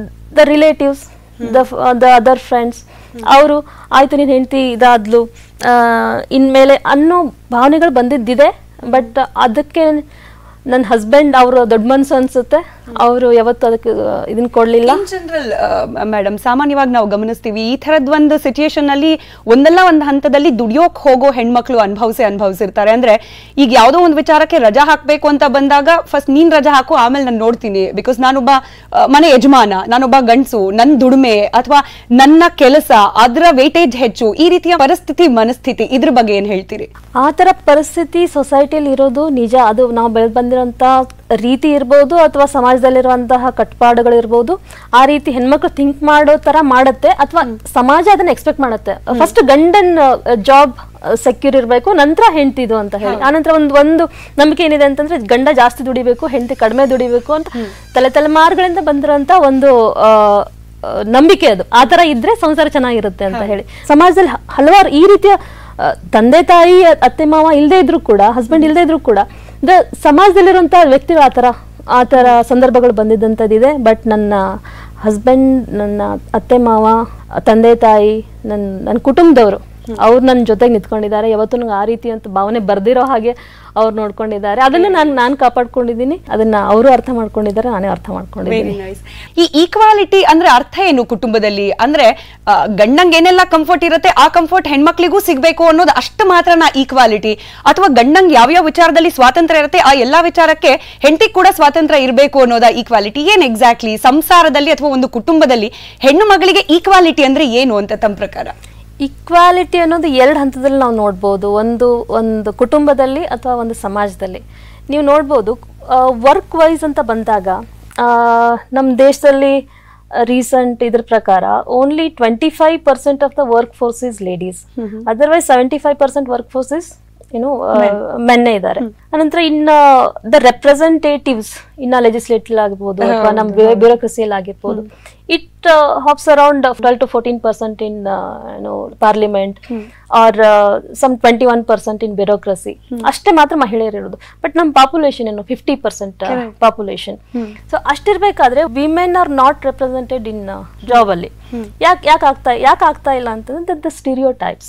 the relatives the the other friends ಅವರು ಆಯ್ತು ನೀನು ಹೆಂಡತಿ ಇದಾದ್ಲು ಆ, ಇನ್ಮೇಲೆ ಅನ್ನೋ ಭಾವನೆಗಳು ಬಂದಿದ್ದಿದೆ ಬಟ್ ಅದಕ್ಕೆ ನನ್ನ ಹಸ್ಬೆಂಡ್ ಅವರು ದೊಡ್ಡ ಮನ್ಸು ಅನ್ಸುತ್ತೆ ಅವರು ಯಾವತ್ತೂ ಅದಕ್ಕೆ ಇದನ್ನ ಕೊಡಲಿಲ್ಲ ಇನ್ ಜನರಲ್ ಮೇಡಮ್ ಸಾಮಾನ್ಯವಾಗಿ ನಾವು ಗಮನಿಸ್ತೀವಿ ಈ ಥರದ್ ಒಂದು ಸಿಚುಯೇಷನ್ ಅಲ್ಲಿ ಒಂದಲ್ಲ ಒಂದು ಹಂತದಲ್ಲಿ ದುಡಿಯೋಕ್ ಹೋಗೋ ಹೆಣ್ಮಕ್ಳು ಅನುಭವಿಸಿ ಅನುಭವಿಸಿರ್ತಾರೆ ಅಂದ್ರೆ ಈಗ ಯಾವುದೋ ಒಂದು ವಿಚಾರಕ್ಕೆ ರಜಾ ಹಾಕ್ಬೇಕು ಅಂತ ಬಂದಾಗ ಫಸ್ಟ್ ನೀನ್ ರಜಾ ಹಾಕು ಆಮೇಲೆ ನಾನು ನೋಡ್ತೀನಿ ಬಿಕಾಸ್ ನಾನೊಬ್ಬ ಆ, ಮನೆ ಯಜಮಾನ ನಾನೊಬ್ಬ ಗಂಡಸು ನನ್ನ ದುಡಿಮೆ ಅಥವಾ ನನ್ನ ಕೆಲಸ ಅದರ ವೇಟೇಜ್ ಹೆಚ್ಚು ಈ ರೀತಿಯ ಪರಿಸ್ಥಿತಿ ಮನಸ್ಥಿತಿ ಇದ್ರ ಬಗ್ಗೆ ಏನ್ ಹೇಳ್ತೀರಿ ಆ ಥರ ಪರಿಸ್ಥಿತಿ ಸೊಸೈಟಿಯಲ್ಲಿ ಇರೋದು ನಿಜ ಅದು ನಾವು ಬೆಳೆದು ಬಂದಿರೋಂಥ ರೀತಿ ಇರ್ಬೋದು ಅಥವಾ ಸಮಾಜದಲ್ಲಿರುವಂತಹ ಕಟ್ಪಾಡುಗಳಿರ್ಬೋದು ಆ ರೀತಿ ಹೆಣ್ಮಕ್ಳು ಥಿಂಕ್ ಮಾಡೋ ಥರ ಮಾಡುತ್ತೆ ಅಥವಾ ಸಮಾಜ ಅದನ್ನ ಎಕ್ಸ್ಪೆಕ್ಟ್ ಮಾಡುತ್ತೆ ಫಸ್ಟ್ ಗಂಡನ್ ಜಾಬ್ ಸೆಕ್ಯೂರ್ ಇರಬೇಕು ನಂತರ ಹೆಂಡ್ತಿದು ಅಂತ ಹೇಳಿ ಆನಂತರ ಒಂದು ಒಂದು ನಂಬಿಕೆ ಏನಿದೆ ಅಂತಂದ್ರೆ ಗಂಡ ಜಾಸ್ತಿ ದುಡಿಬೇಕು ಹೆಂಡತಿ ಕಡಿಮೆ ದುಡಿಬೇಕು ಅಂತ ತಲೆ ತಲೆಮಾರುಗಳಿಂದ ಬಂದಿರೋಂಥ ಒಂದು ಆ, ಆ, ನಂಬಿಕೆ ಅದು ಆ ತರ ಇದ್ರೆ ಸಂಸಾರ ಚೆನ್ನಾಗಿರುತ್ತೆ ಅಂತ ಹೇಳಿ ಸಮಾಜದಲ್ಲಿ ಹ- ಹಲವಾರು ಈ ರೀತಿಯ ಆ, ತಂದೆ ತಾಯಿ ಅತ್ತೆ ಮಾವ ಇಲ್ಲದೆ ಇದ್ರು ಕೂಡ ಹಸ್ಬೆಂಡ್ ಇಲ್ಲದೆ ಇದ್ರು ಕೂಡ ದ ಸಮಾಜದಲ್ಲಿರುವಂತ ವ್ಯಕ್ತಿಗಳು ಆ ಥರ ಆ ಥರ ಸಂದರ್ಭಗಳು ಬಂದಿದ್ದಂಥದ್ದಿದೆ ಬಟ್ ನನ್ನ ಹಸ್ಬೆಂಡ್ ನನ್ನ ಅತ್ತೆ ಮಾವ ತಂದೆ ತಾಯಿ ನನ್ನ ನನ್ನ ಕುಟುಂಬದವರು ಅವ್ರು ನನ್ನ ಜೊತೆಗೆ ನಿಂತ್ಕೊಂಡಿದ್ದಾರೆ ಯಾವತ್ತೂ ನಂಗೆ ಆ ರೀತಿ ಅಂತ ಭಾವನೆ ಬರ್ದಿರೋ ಹಾಗೆ ಅವ್ರು ನೋಡ್ಕೊಂಡಿದ್ದಾರೆ ಅದನ್ನ ನಾನು ನಾನು ಕಾಪಾಡ್ಕೊಂಡಿದ್ದೀನಿ ಅದನ್ನ ಅವರು ಅರ್ಥ ಮಾಡ್ಕೊಂಡಿದ್ದಾರೆ ನಾನೇ ಅರ್ಥ ಮಾಡ್ಕೊಂಡಿದ್ದೀನಿ ವೆರಿ ನೈಸ್ ಈ ಈಕ್ವಾಲಿಟಿ ಅಂದ್ರೆ ಅರ್ಥ ಏನು ಕುಟುಂಬದಲ್ಲಿ ಅಂದ್ರೆ ಆ, ಗಂಡಂಗ್ ಏನೆಲ್ಲ ಕಂಫರ್ಟ್ ಇರುತ್ತೆ ಆ ಕಂಫರ್ಟ್ ಹೆಣ್ಮಕ್ಳಿಗೂ ಸಿಗ್ಬೇಕು ಅನ್ನೋದು ಅಷ್ಟು ಮಾತ್ರನಾ ಈಕ್ವಾಲಿಟಿ ಅಥವಾ ಗಂಡಂಗ್ ಯಾವ್ಯಾವ ವಿಚಾರದಲ್ಲಿ ಸ್ವಾತಂತ್ರ್ಯ ಇರುತ್ತೆ ಆ ಎಲ್ಲಾ ವಿಚಾರಕ್ಕೆ ಹೆಂಡತಿಗೆ ಕೂಡ ಸ್ವಾತಂತ್ರ್ಯ ಇರಬೇಕು ಅನ್ನೋದ ಈಕ್ವಾಲಿಟಿ ಏನ್ ಎಕ್ಸಾಕ್ಟ್ಲಿ ಸಂಸಾರದಲ್ಲಿ ಅಥವಾ ಒಂದು ಕುಟುಂಬದಲ್ಲಿ ಹೆಣ್ಣು ಮಗಳಿಗೆ ಈಕ್ವಾಲಿಟಿ ಅಂದ್ರೆ ಏನು ಅಂತ ತಮ್ಮ ಪ್ರಕಾರ ಇಕ್ವಾಲಿಟಿ ಅನ್ನೋದು ಎರಡು ಹಂತದಲ್ಲಿ ನಾವು ನೋಡ್ಬೋದು ಒಂದು ಒಂದು ಕುಟುಂಬದಲ್ಲಿ ಅಥವಾ ಒಂದು ಸಮಾಜದಲ್ಲಿ ನೀವು ನೋಡ್ಬೋದು ವರ್ಕ್ ವೈಸ್ ಅಂತ ಬಂದಾಗ ನಮ್ಮ ದೇಶದಲ್ಲಿ ರೀಸೆಂಟ್ ಇದ್ರ ಪ್ರಕಾರ only twenty five percent of the work force is ladies otherwise seventy five percent work force is ಏನು ಮೆನ್ನೆ ಇದ್ದಾರೆ ಅನಂತರ ಇನ್ನ ದ ರೆಪ್ರೆಸೆಂಟೇಟಿವ್ಸ್ ಇನ್ನ ಲೆಜಿಸ್ಲೇಟಿವ್ ಆಗಿರ್ಬೋದು ಅಥವಾ ನಮ್ಮ ಬ್ಯೂರೋಕ್ರಸಿಯಲ್ಲಿ ಆಗಿರ್ಬೋದು it hops around twelve to fourteen percent in ಏನು parliament are some twenty one percent in bureaucracy ಅಷ್ಟೇ ಮಾತ್ರ ಮಹಿಳೆಯರು ಇರೋದು ಬಟ್ ನಮ್ಮ ಪಾಪ್ಯುಲೇಷನ್ ಏನು ಫಿಫ್ಟಿ ಪರ್ಸೆಂಟ್ ಪಾಪ್ಯುಲೇಷನ್ ಸೊ ಅಷ್ಟಿರ್ಬೇಕಾದ್ರೆ women are not represented in job ಅಲ್ಲಿ ಯಾಕೆ ಯಾಕೆ ಆಗ್ತಾ ಯಾಕೆ ಆಗ್ತಾ ಇಲ್ಲ ಅಂತಂದ್ರೆ ದ ಸ್ಟಿರಿಯೋ ಟೈಪ್ಸ್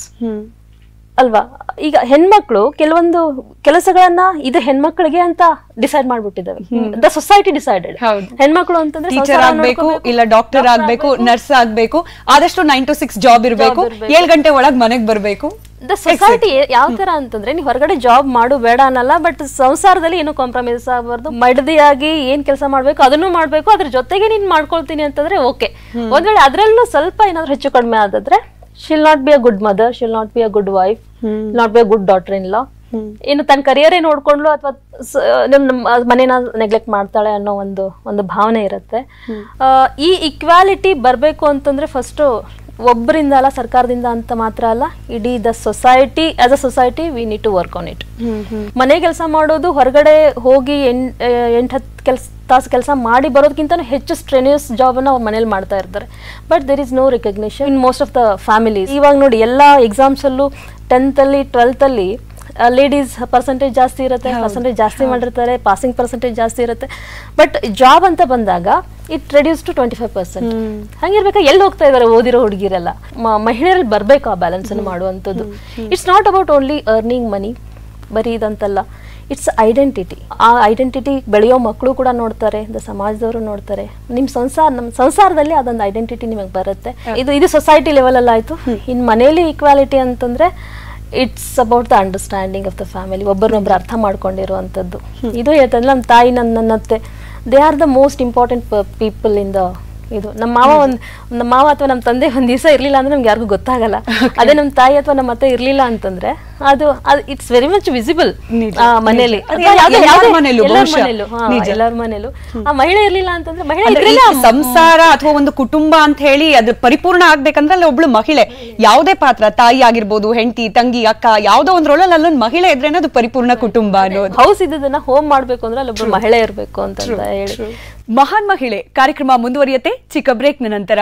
ಅಲ್ವಾ ಈಗ ಹೆಣ್ಮಕ್ಳು ಕೆಲವೊಂದು ಕೆಲಸಗಳನ್ನ ಇದು ಹೆಣ್ಮಕ್ಳಿಗೆ ಅಂತ ಡಿಸೈಡ್ ಮಾಡ್ಬಿಟ್ಟಿದ್ದಾವೆ ದ ಸೊಸೈಟಿ ಡಿಸೈಡೆಡ್ ಹೌದು. ಹೆಣ್ಮಕ್ಳು ಅಂತಂದ್ರೆ ಟೀಚರ್ ಸಂಸಾರ ಆಗ್ಬೇಕು ನೋಡ್ಕೋಬೇಕು, ಇಲ್ಲ ಡಾಕ್ಟರ್ doctor ಆಗ್ಬೇಕು ಆಗ್ಬೇಕು, ನರ್ಸ್ ಆಗ್ಬೇಕು ಆದಷ್ಟು ನೈನ್ ಟು ಸಿಕ್ಸ್ ಜಾಬ್ ಇರಬೇಕು ಇರ್ಬೇಕು. ಏಳು ಗಂಟೆ ಒಳಗ್ ಮನೆಗ್ ಬರ್ಬೇಕು ದ ಸೊಸೈಟಿ ಯಾವ ತರ ಅಂತಂದ್ರೆ ನೀವು ಹೊರಗಡೆ ಜಾಬ್ ಮಾಡು ಬೇಡ ಅನ್ನಲ್ಲ ಬಟ್ ಸಂಸಾರದಲ್ಲಿ ಏನು ಕಾಂಪ್ರಮೈಸ್ ಆಗಬಾರ್ದು ಮಡದಿಯಾಗಿ ಏನ್ ಕೆಲಸ ಮಾಡ್ಬೇಕು ಅದನ್ನು ಮಾಡ್ಬೇಕು ಅದ್ರ ಜೊತೆಗೆ ನೀನ್ ಮಾಡ್ಕೊಳ್ತೀನಿ ಅಂತಂದ್ರೆ ಓಕೆ ಒಂದ್ ವೇಳೆ ಅದ್ರಲ್ಲೂ ಸ್ವಲ್ಪ ಏನಾದ್ರು ಹೆಚ್ಚು ಕಡಿಮೆ ಆದ್ರೆ she'll not be a good mother she'll not be a good wife not be a good daughter in law ಇನ್ನು ತನ್ನ ಕರಿಯರೇ ನೋಡ್ಕೊಂಡ್ಲು ಅಥವಾ ನಮ್ಮ ಮನೇನ ನೆಗ್ಲೆಕ್ಟ್ ಮಾಡ್ತಾಳೆ ಅನ್ನೋ ಒಂದು ಒಂದು ಭಾವನೆ ಇರುತ್ತೆ ಆ, ಈ ಇಕ್ವಾಲಿಟಿ ಬರಬೇಕು ಅಂತಂದ್ರೆ ಫಸ್ಟ್ ಒಬ್ಬರಿಂದ ಅಲ್ಲ ಸರ್ಕಾರದಿಂದ ಅಂತ ಮಾತ್ರ ಅಲ್ಲ ಇಡೀ the society as a society we need to work on it ಮನೆ ಕೆಲಸ ಮಾಡೋದು ಹೊರಗಡೆ ಹೋಗಿ ಎಂಟ್ ಎಂಟು ಹತ್ತು ಕೆಲಸ ತಾಸು ಕೆಲಸ ಮಾಡಿ ಬರೋದಕ್ಕಿಂತ ಹೆಚ್ಚು ಸ್ಟ್ರೆನಿಯಸ್ ಜಾಬನ್ನು ಅವ್ರು ಮನೇಲಿ ಮಾಡ್ತಾ ಇರ್ತಾರೆ but there is no recognition in most of the families ಇವಾಗ ನೋಡಿ ಎಲ್ಲ ಎಕ್ಸಾಮ್ಸಲ್ಲೂ ಟೆಂತಲ್ಲಿ ಟ್ವೆಲ್ತಲ್ಲಿ ಲೇಡೀಸ್ ಪರ್ಸೆಂಟೇಜ್ ಜಾಸ್ತಿ ಇರುತ್ತೆ ಪರ್ಸೆಂಟೇಜ್ ಜಾಸ್ತಿ ಮಾಡಿರ್ತಾರೆ ಪಾಸಿಂಗ್ ಪರ್ಸೆಂಟೇಜ್ ಜಾಸ್ತಿ ಇರುತ್ತೆ ಬಟ್ ಜಾಬ್ ಅಂತ ಬಂದಾಗ it reduce to twenty five percent ಹಂಗಿರ್ಬೇಕಾ ಎಲ್ಲಿ ಹೋಗ್ತಾ ಇದಾರೆ ಓದಿರೋ ಹುಡುಗಿರೆಲ್ಲ ಮ- ಮಹಿಳೆಯರಲ್ಲಿ ಬರಬೇಕು ಆ ಬ್ಯಾಲೆನ್ಸ್ ಅನ್ನು ಮಾಡುವಂಥದ್ದು it's not about only earning money ಬರೀ ಇದಂತಲ್ಲ ಇಟ್ಸ್ ಐಡೆಂಟಿಟಿ ಆ ಐಡೆಂಟಿಟಿ ಬೆಳೆಯೋ ಮಕ್ಕಳು ಕೂಡ ನೋಡ್ತಾರೆ ದ ಸಮಾಜದವರು ನೋಡ್ತಾರೆ ನಿಮ್ಮ ಸಂಸಾರ ನಮ್ಮ ಸಂಸಾರದಲ್ಲಿ ಅದೊಂದು ಐಡೆಂಟಿಟಿ ನಿಮಗೆ ಬರುತ್ತೆ ಇದು ಇದು ಸೊಸೈಟಿ ಲೆವೆಲ್ ಆಯ್ತು ಇನ್ ಮನೇಲಿ ಈಕ್ವಾಲಿಟಿ ಅಂತಂದ್ರೆ it's about the understanding of the family ಒಬ್ಬರನ್ನೊಬ್ರು ಅರ್ಥ ಮಾಡ್ಕೊಂಡಿರುವಂಥದ್ದು ಇದು ಹೇಳ್ತಂದ್ರೆ ನಮ್ಮ ತಾಯಿ ನನ್ನ ನನ್ನತ್ತೆ they are the most important people in the ಇದು ನಮ್ಮ ಮಾವ ಒಂದ್ ನಮ್ಮ ಮಾವ ಅಥವಾ ನಮ್ಮ ತಂದೆ ಒಂದ್ ದಿವಸ ಇರ್ಲಿಲ್ಲ ಅಂದ್ರೆ ನಮ್ಗೆ ಯಾರಿಗೂ ಗೊತ್ತಾಗಲ್ಲ ಅದೇ ನಮ್ಮ ತಾಯಿ ಅಥವಾ ನಮ್ಮ ಅತ್ತೆ ಇರ್ಲಿಲ್ಲ ಅಂತಂದ್ರೆ ಅದು ಇಟ್ಸ್ ವೆರಿ ಮಚ್ ವಿಸಿಬಲ್ ನಿಜ, ಮನೆಯಲ್ಲಿ ನಿಜ. ಅದು ಎಲ್ಲ- ಎಲ್ಲರ ಮನೆಯಲ್ಲೂ ಬಹುಶಃ. ನಿಜ. ಎಲ್ಲರ ಮನೇಲೂ ಆ ಮಹಿಳೆ ಇರ್ಲಿಲ್ಲ ಅಂತಂದ್ರೆ ಮಹಿಳೆ ಅಂದ್ರೆ ಇದ್ರಲ್ಲೇ ಈ ಸಂಸಾರ ಅಥವಾ ಒಂದು ಕುಟುಂಬ ಅಂತ ಹೇಳಿ ಅದು ಪರಿಪೂರ್ಣ ಆಗ್ಬೇಕಂದ್ರೆ ಅಲ್ಲಿ ಒಬ್ಳು ಮಹಿಳೆ ಯಾವುದೇ ಪಾತ್ರ ತಾಯಿ ಆಗಿರ್ಬೋದು ಹೆಂಡತಿ ತಂಗಿ ಅಕ್ಕ ಯಾವ್ದೋ ಒಂದ್ ರೋಲಲ್ಲಿ ಅಲ್ಲೊಂದು ಮಹಿಳೆ ಇದ್ರೇನೆ ಅದು ಪರಿಪೂರ್ಣ ಕುಟುಂಬ ಅನ್ನೋದು ಹೌಸ್ ಇದ್ದದನ್ನ ಹೋಮ್ ಮಾಡ್ಬೇಕು ಅಂದ್ರೆ ಅಲ್ಲೊಬ್ರು ಮಹಿಳೆ ಇರ್ಬೇಕು ಅಂತ ಹೇಳಿ ಮಹಾನ್ ಮಹಿಳೆ ಕಾರ್ಯಕ್ರಮ ಮುಂದುವರಿಯುತ್ತೆ ಚಿಕ್ಕ ಬ್ರೇಕ್ನ ನಂತರ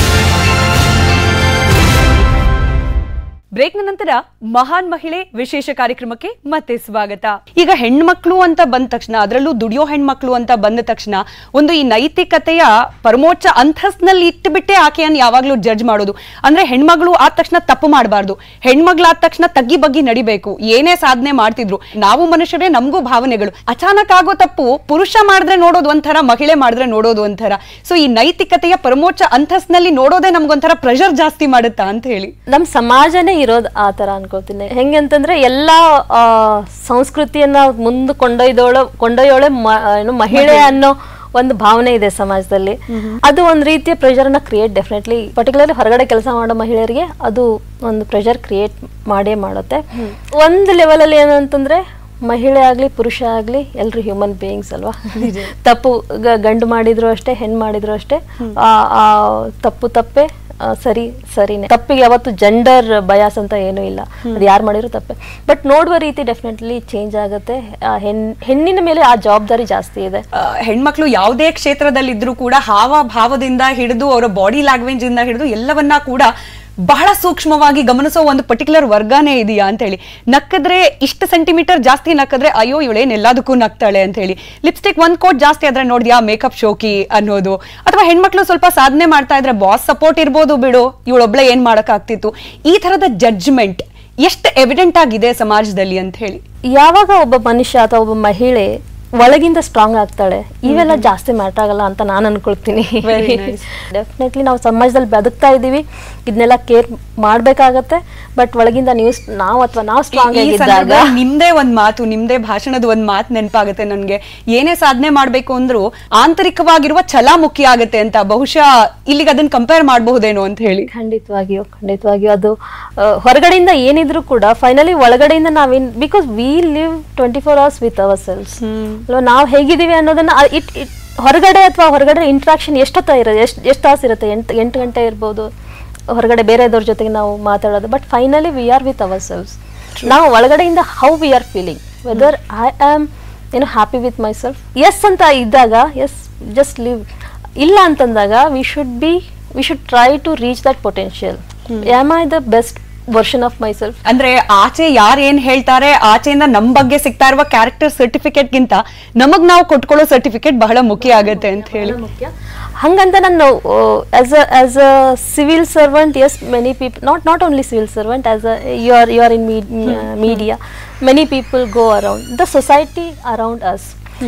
ಬ್ರೇಕ್ನ ನಂತರ ಮಹಾನ್ ಮಹಿಳೆ ವಿಶೇಷ ಕಾರ್ಯಕ್ರಮಕ್ಕೆ ಮತ್ತೆ ಸ್ವಾಗತ ಈಗ ಹೆಣ್ಮಕ್ಳು ಅಂತ ಬಂದ ತಕ್ಷಣ ಅದರಲ್ಲೂ ದುಡಿಯೋ ಹೆಣ್ಮಕ್ಳು ಅಂತ ಬಂದ ತಕ್ಷಣ ಒಂದು ಈ ನೈತಿಕತೆಯ ಪರಮೋಚ್ಚ ಅಂತಸ್ನಲ್ಲಿ ಇಟ್ಟುಬಿಟ್ಟೆ ಆಕೆಯನ್ನು ಯಾವಾಗ್ಲೂ ಜಡ್ಜ್ ಮಾಡೋದು ಅಂದ್ರೆ ಹೆಣ್ಮಗಳು ಆದ ತಕ್ಷಣ ತಪ್ಪು ಮಾಡಬಾರ್ದು ಹೆಣ್ಮಗ್ಳಾದ ತಕ್ಷಣ ತಗ್ಗಿ ಬಗ್ಗಿ ನಡಿಬೇಕು ಏನೇ ಸಾಧನೆ ಮಾಡ್ತಿದ್ರು ನಾವು ಮನುಷ್ಯರೇ ನಮಗೂ ಭಾವನೆಗಳು ಅಚಾನಕ್ ಆಗೋ ತಪ್ಪು ಪುರುಷ ಮಾಡಿದ್ರೆ ನೋಡೋದು ಒಂಥರ ಮಹಿಳೆ ಮಾಡಿದ್ರೆ ನೋಡೋದು ಒಂಥರ ಸೊ ಈ ನೈತಿಕತೆಯ ಪರಮೋಚ್ಚ ಅಂತಸ್ನಲ್ಲಿ ನೋಡೋದೇ ನಮ್ಗೊಂಥರ ಪ್ರೆಷರ್ ಜಾಸ್ತಿ ಮಾಡುತ್ತಾ ಅಂತ ಹೇಳಿ ನಮ್ ಸಮಾಜನೇ ಇರೋದು ಆ ತರ ಅನ್ಕೋತೀನಿ ಹೆಂಗಂತಂದ್ರೆ ಎಲ್ಲಾ ಆ, ಸಂಸ್ಕೃತಿಯನ್ನ ಮುಂದೆ ಕೊಂಡೊಯ್ದೋಳ ಕೊಂಡೊಯ್ಯೋಳೆ ಮ- ಏನು ಮಹಿಳೆ ಅನ್ನೋ ಒಂದು ಭಾವನೆ ಇದೆ ಸಮಾಜದಲ್ಲಿ ಅದು ಒಂದ್ ರೀತಿಯ ಪ್ರೆಷರ್ ನ ಕ್ರಿಯೇಟ್ ಡೆಫಿನೆಟ್ಲಿ ಪರ್ಟಿಕ್ಯುಲರ್ಲಿ ಹೊರಗಡೆ ಕೆಲಸ ಮಾಡೋ ಮಹಿಳೆಯರಿಗೆ ಅದು ಒಂದು ಪ್ರೆಷರ್ ಕ್ರಿಯೇಟ್ ಮಾಡೇ ಮಾಡುತ್ತೆ ಒಂದು ಲೆವೆಲ್ ಅಲ್ಲಿ ಏನಂತಂದ್ರೆ ಮಹಿಳೆ ಆಗ್ಲಿ ಪುರುಷ ಆಗ್ಲಿ ಎಲ್ರು ಹ್ಯೂಮನ್ ಬೀಯಿಂಗ್ಸ್ ಅಲ್ವಾ ತಪ್ಪು ಗ- ಗಂಡು ಮಾಡಿದ್ರು ಅಷ್ಟೇ ಹೆಣ್ಣು ಮಾಡಿದ್ರು ಅಷ್ಟೇ ಆ ಆ ತಪ್ಪು ತಪ್ಪೆ ಆ, ಸರಿ ಸರಿನೇ ತಪ್ಪಿಗೆ ಯಾವತ್ತು ಜೆಂಡರ್ ಬಯಾಸ್ ಅಂತ ಏನೂ ಇಲ್ಲ ಅದು ಯಾರು ಮಾಡಿದ್ರು ತಪ್ಪೆ ಬಟ್ ನೋಡುವ ರೀತಿ ಡೆಫಿನೆಟ್ಲಿ ಚೇಂಜ್ ಆಗುತ್ತೆ ಆ ಹೆಣ್ ಹೆಣ್ಣಿನ ಮೇಲೆ ಆ ಜವಾಬ್ದಾರಿ ಜಾಸ್ತಿ ಇದೆ ಆ, ಹೆಣ್ಮಕ್ಳು ಯಾವುದೇ ಕ್ಷೇತ್ರದಲ್ಲಿದ್ರೂ ಕೂಡ ಹಾವ ಭಾವದಿಂದ ಹಿಡಿದು ಅವರ ಬಾಡಿ ಲ್ಯಾಂಗ್ವೇಜ್ ಇಂದ ಹಿಡಿದು ಎಲ್ಲವನ್ನ ಕೂಡ ಬಹಳ ಸೂಕ್ಷ್ಮವಾಗಿ ಗಮನಿಸೋ ಒಂದು ಪರ್ಟಿಕ್ಯುಲರ್ ವರ್ಗನೇ ಇದೆಯಾ ಅಂತ ಹೇಳಿ ನಕ್ಕದ್ರೆ ಇಷ್ಟು ಸೆಂಟಿಮೀಟರ್ ಜಾಸ್ತಿ ನಕ್ಕದ್ರೆ ಅಯ್ಯೋ ಇವಳೇನ್ ಎಲ್ಲದಕ್ಕೂ ನಗ್ತಾಳೆ ಅಂತ ಹೇಳಿ ಲಿಪ್ಸ್ಟಿಕ್ ಒಂದ್ ಕೋಟ್ ಜಾಸ್ತಿ ಆದ್ರೆ ನೋಡಿದ್ಯಾ ಮೇಕಪ್ ಶೋಕಿ ಅನ್ನೋದು ಅಥವಾ ಹೆಣ್ಮಕ್ಳು ಸ್ವಲ್ಪ ಸಾಧನೆ ಮಾಡ್ತಾ ಇದ್ರೆ ಬಾಸ್ ಸಪೋರ್ಟ್ ಇರ್ಬೋದು ಬಿಡು ಇವಳೊಬ್ಳೆ ಏನ್ ಮಾಡಕ್ ಆಗ್ತಿತ್ತು ಈ ತರದ ಜಡ್ಜ್ಮೆಂಟ್ ಎಷ್ಟು ಎವಿಡೆಂಟ್ ಆಗಿದೆ ಸಮಾಜದಲ್ಲಿ ಅಂತ ಹೇಳಿ ಯಾವಾಗ ಒಬ್ಬ ಮನುಷ್ಯ ಅಥವಾ ಒಬ್ಬ ಮಹಿಳೆ ಒಳಗಿಂದ ಸ್ಟ್ರಾಂಗ್ ಆಗ್ತಾಳೆ ಇವೆಲ್ಲ ಜಾಸ್ತಿ ಮ್ಯಾಟರ್ ಆಗಲ್ಲ ಅಂತ ನಾನು ಅನ್ಕೊಳ್ತೀನಿ Very nice. ಡೆಫಿನೆಟ್ಲಿ ನಾವು ಸಮಾಜದಲ್ಲಿ ಬದುಕ್ತಾ ಇದೀವಿ ಇದನ್ನೆಲ್ಲ ಕೇರ್ ಮಾಡ್ಬೇಕಾಗತ್ತೆ ಬಟ್ ಒಳಗಿಂದ ನೀವು ನಾವು ಅಥವಾ ನಾವು ಸ್ಟ್ರಾಂಗ್ ಈ ಆಗಿದ್ದಾಗ ಸಂದರ್ಭದಲ್ಲಿ ನಿಮ್ದೇ ಒಂದ್ ಮಾತು ನಿಮ್ದೇ ಭಾಷಣದ ಒಂದ್ ಮಾತು ನೆನಪಾಗುತ್ತೆ ನನ್ಗೆ ಏನೇ ಸಾಧನೆ ಮಾಡ್ಬೇಕು ಅಂದ್ರೂ ಆಂತರಿಕವಾಗಿರುವ ಛಲ ಮುಖ್ಯ ಆಗುತ್ತೆ ಅಂತ ಬಹುಶಃ ಇಲ್ಲಿಗೆ ಅದನ್ನ ಕಂಪೇರ್ ಮಾಡಬಹುದೇನೋ ಅಂತ ಹೇಳಿ ಖಂಡಿತವಾಗಿಯೂ ಖಂಡಿತವಾಗಿಯೂ ಅದು ಆ, ಹೊರಗಡೆಯಿಂದ ಏನಿದ್ರು ಕೂಡ ಫೈನಲಿ ಒಳಗಡೆಯಿಂದ ನಾವೇನ್ because we live twenty four hours with ourselves ಅಲ್ವಾ ನಾವು ಹೇಗಿದ್ದೀವಿ ಅನ್ನೋದನ್ನ ಆ- ಇಟ್ ಇಟ್ ಹೊರಗಡೆ ಅಥವಾ ಹೊರಗಡೆ ಇಂಟ್ರಾಕ್ಷನ್ ಎಷ್ಟೊತ್ತ ಇರುತ್ತೆ ಎಷ್ಟು ಎಷ್ಟು ತಾಸು ಇರುತ್ತೆ ಎಂಟು ಎಂಟು ಗಂಟೆ ಇರ್ಬೋದು ಹೊರಗಡೆ ಬೇರೆದವ್ರ ಜೊತೆಗೆ ನಾವು ಮಾತಾಡೋದು but finally we are with ourselves ನಾವು ಒಳಗಡೆಯಿಂದ how we are feeling whether I am ಏನೋ happy with myself yes ಅಂತ ಇದ್ದಾಗ ಎಸ್ ಜಸ್ಟ್ ಲಿವ್ ಇಲ್ಲ ಅಂತಂದಾಗ we should be we should try to reach that potential am I the best version of myself ಅಂದ್ರೆ ಆಚೆ ಯಾರು ಏನ್ ಹೇಳ್ತಾರೆ ಆಚೆಯಿಂದ ನಮ್ ಬಗ್ಗೆ ಸಿಗ್ತಾ ಇರುವ ಕ್ಯಾರೆಕ್ಟರ್ ಸರ್ಟಿಫಿಕೇಟ್ ಗಿಂತ ನಮಗ್ ನಾವು ಕೊಟ್ಕೊಳ್ಳೋ ಸರ್ಟಿಫಿಕೇಟ್ ಬಹಳ ಮುಖ್ಯ ಆಗತ್ತೆ ಅಂತ ಹೇಳಿ ಮುಖ್ಯ ಹಂಗಂತ ನಾನು as a as a civil servant yes many people not not only civil servant as a you are you are in media many people go around the society around us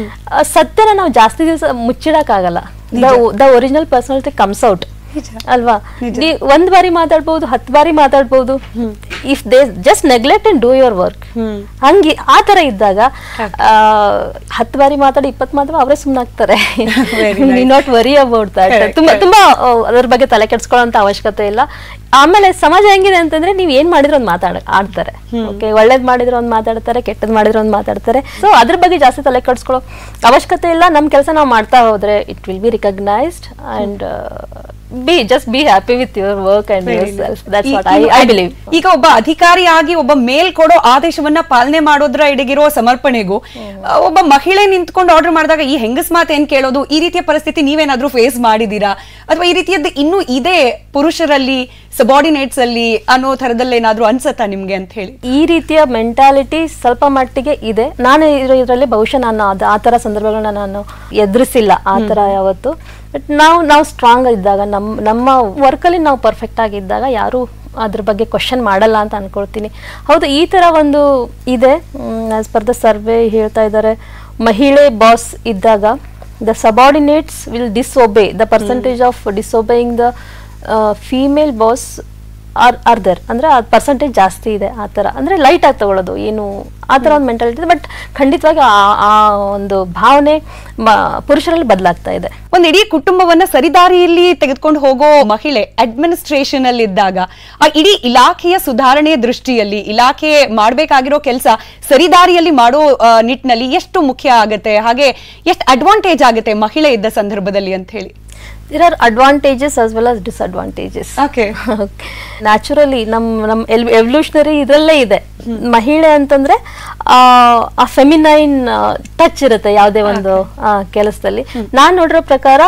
ಸತ್ಯನ ನಾವು ಜಾಸ್ತಿ ದಿವಸ ಮುಚ್ಚಿಡಕ್ಕಾಗಲ್ಲ the original personality comes out ಅಲ್ವಾ ನೀ- ಒಂದ್ ಬಾರಿ ಮಾತಾಡ್ಬೋದು ಹತ್ತು ಬಾರಿ ಮಾತಾಡ್ಬೋದು if they just neglect and do your work ಹಂಗೆ ಆ ತರ ಇದ್ದಾಗ ಆ, ಹತ್ತು ಬಾರಿ ಮಾತಾಡಿ ಇಪ್ಪತ್ತು ಮಾತ್ರ ಅವರೇ ಸುಮ್ಮನಾಗ್ತಾರೆ not worry about that Correct, ತುಂಬಾ correct. ತುಂಬಾ ಆ, ಅದ್ರ ಬಗ್ಗೆ ತಲೆ ಕೆಡ್ಸ್ಕೊಳ್ಳೋಂತ ಅವಶ್ಯಕತೆ ಇಲ್ಲ ಆಮೇಲೆ ಸಮಾಜ ಹೆಂಗಿದೆ ಅಂತಂದ್ರೆ ನೀವ್ ಏನ್ ಮಾಡಿದ್ರು ಒಂದ್ ಮಾತಾಡ ಆಡ್ತಾರೆ ಓಕೆ ಒಳ್ಳೇದ್ ಮಾಡಿದ್ರೆ ಒಂದ್ ಮಾತಾಡ್ತಾರೆ ಕೆಟ್ಟದ್ ಮಾಡಿದ್ರೆ ಒಂದ್ ಮಾತಾಡ್ತಾರೆ ಸೊ ಅದ್ರ ಬಗ್ಗೆ ಜಾಸ್ತಿ ತಲೆ ಕೆಡ್ಸ್ಕೊಳ್ಳೋ ಅವಶ್ಯಕತೆ ಇಲ್ಲ ನಮ್ ಕೆಲಸ ನಾವು ಮಾಡ್ತಾ ಹೋದ್ರೆ it will be recognised and be just be happy with your work and yourself that's what I I believe ಈಗ ಒಬ್ಬ ಅಧಿಕಾರಿಯಾಗಿ ಒಬ್ಬ ಮೇಲ್ ಕೊಡೋ ಆದೇಶವನ್ನ ಪಾಲನೆ ಮಾಡೋದ್ರ ಎಡೆಗಿರೋ ಸಮರ್ಪಣೆಗೂ ಆ, ಒಬ್ಬ ಮಹಿಳೆ ನಿಂತ್ಕೊಂಡು ಆರ್ಡರ್ ಮಾಡಿದಾಗ ಈ ಹೆಂಗಸ್ ಮಾತು ಏನ್ ಕೇಳೋದು ಈ ರೀತಿಯ ಪರಿಸ್ಥಿತಿ ನೀವೇನಾದ್ರೂ ಫೇಸ್ ಮಾಡಿದೀರಾ ಅಥವಾ ಈ ರೀತಿಯದ್ದು ಇನ್ನೂ ಇದೆ ಪುರುಷರಲ್ಲಿ ಸಬಾರ್ಡಿನೇಟ್ಸ್ ಅಲ್ಲಿ ಅನ್ನೋ ಥರದಲ್ಲಿ ಏನಾದ್ರೂ ಅನ್ಸತ್ತಾ ನಿಮ್ಗೆ ಅಂತ ಹೇಳಿ ಈ ರೀತಿಯ ಮೆಂಟಾಲಿಟಿ ಸ್ವಲ್ಪ ಮಟ್ಟಿಗೆ ಇದೆ ನಾನು ಇದರಲ್ಲಿ ಬಹುಶಃ ನಾನು ಅದು ಆ ಥರ ಸಂದರ್ಭಗಳನ್ನ ನಾನು ಎದುರಿಸಿಲ್ಲ ಆ ಥರ ಯಾವತ್ತು ಬಟ್ ನಾವು ನಾವು ಸ್ಟ್ರಾಂಗ್ ಇದ್ದಾಗ ನಮ್ಮ ನಮ್ಮ ವರ್ಕಲ್ಲಿ ನಾವು ಪರ್ಫೆಕ್ಟ್ ಆಗಿದ್ದಾಗ ಯಾರು ಅದ್ರ ಬಗ್ಗೆ ಕ್ವಶನ್ ಮಾಡಲ್ಲ ಅಂತ ಅನ್ಕೊಳ್ತೀನಿ ಹೌದು ಈ ಥರ ಒಂದು ಇದೆ ಆಸ್ ಪರ್ ದ ಸರ್ವೆ ಹೇಳ್ತಾ ಇದ್ದಾರೆ ಮಹಿಳೆ ಬಾಸ್ ಇದ್ದಾಗ the subordinates will disobey the percentage of disobeying the female boss are are there ಅಂದ್ರೆ ಆ ಪರ್ಸೆಂಟೇಜ್ ಜಾಸ್ತಿ ಇದೆ ಆ ಥರ ಅಂದ್ರೆ ಲೈಟ್ ಆಗಿ ತಗೊಳ್ಳೋದು ಏನು ಆ ತರ ಒಂದು ಮೆಂಟಾಲಿಟಿ ಬಟ್ ಖಂಡಿತವಾಗಿ ಆ- ಆ ಒಂದು ಭಾವನೆ ಮ- ಪುರುಷರಲ್ಲಿ ಬದಲಾಗ್ತಾ ಇದೆ ಒಂದ್ ಇಡೀ ಕುಟುಂಬವನ್ನ ಸರಿದಾರಿಯಲ್ಲಿ ತೆಗೆದುಕೊಂಡು ಹೋಗೋ ಮಹಿಳೆ ಅಡ್ಮಿನಿಸ್ಟ್ರೇಷನ್ ಅಲ್ಲಿ ಇದ್ದಾಗ ಆ ಇಡೀ ಇಲಾಖೆಯ ಸುಧಾರಣೆಯ ದೃಷ್ಟಿಯಲ್ಲಿ ಇಲಾಖೆ ಮಾಡ್ಬೇಕಾಗಿರೋ ಕೆಲಸ ಸರಿದಾರಿಯಲ್ಲಿ ಮಾಡೋ ಆ, ನಿಟ್ಟಿನಲ್ಲಿ ಎಷ್ಟು ಮುಖ್ಯ ಆಗತ್ತೆ ಹಾಗೆ ಎಷ್ಟು ಅಡ್ವಾಂಟೇಜ್ ಆಗುತ್ತೆ ಮಹಿಳೆ ಇದ್ದ ಸಂದರ್ಭದಲ್ಲಿ ಅಂತ ಹೇಳಿ there are advantages as well as disadvantages okay naturally ನಮ್ ನಮ್ ಎವಲ್ಯೂಷನರಿ ಇದರಲ್ಲೇ ಇದೆ ಮಹಿಳೆ ಅಂತಂದ್ರೆ ಆ, ಆ ಫೆಮಿನೈನ್ ಟಚ್ ಇರುತ್ತೆ ಯಾವುದೇ ಒಂದು ಆ, ಕೆಲಸದಲ್ಲಿ ನಾನ್ ನೋಡಿರೋ ಪ್ರಕಾರ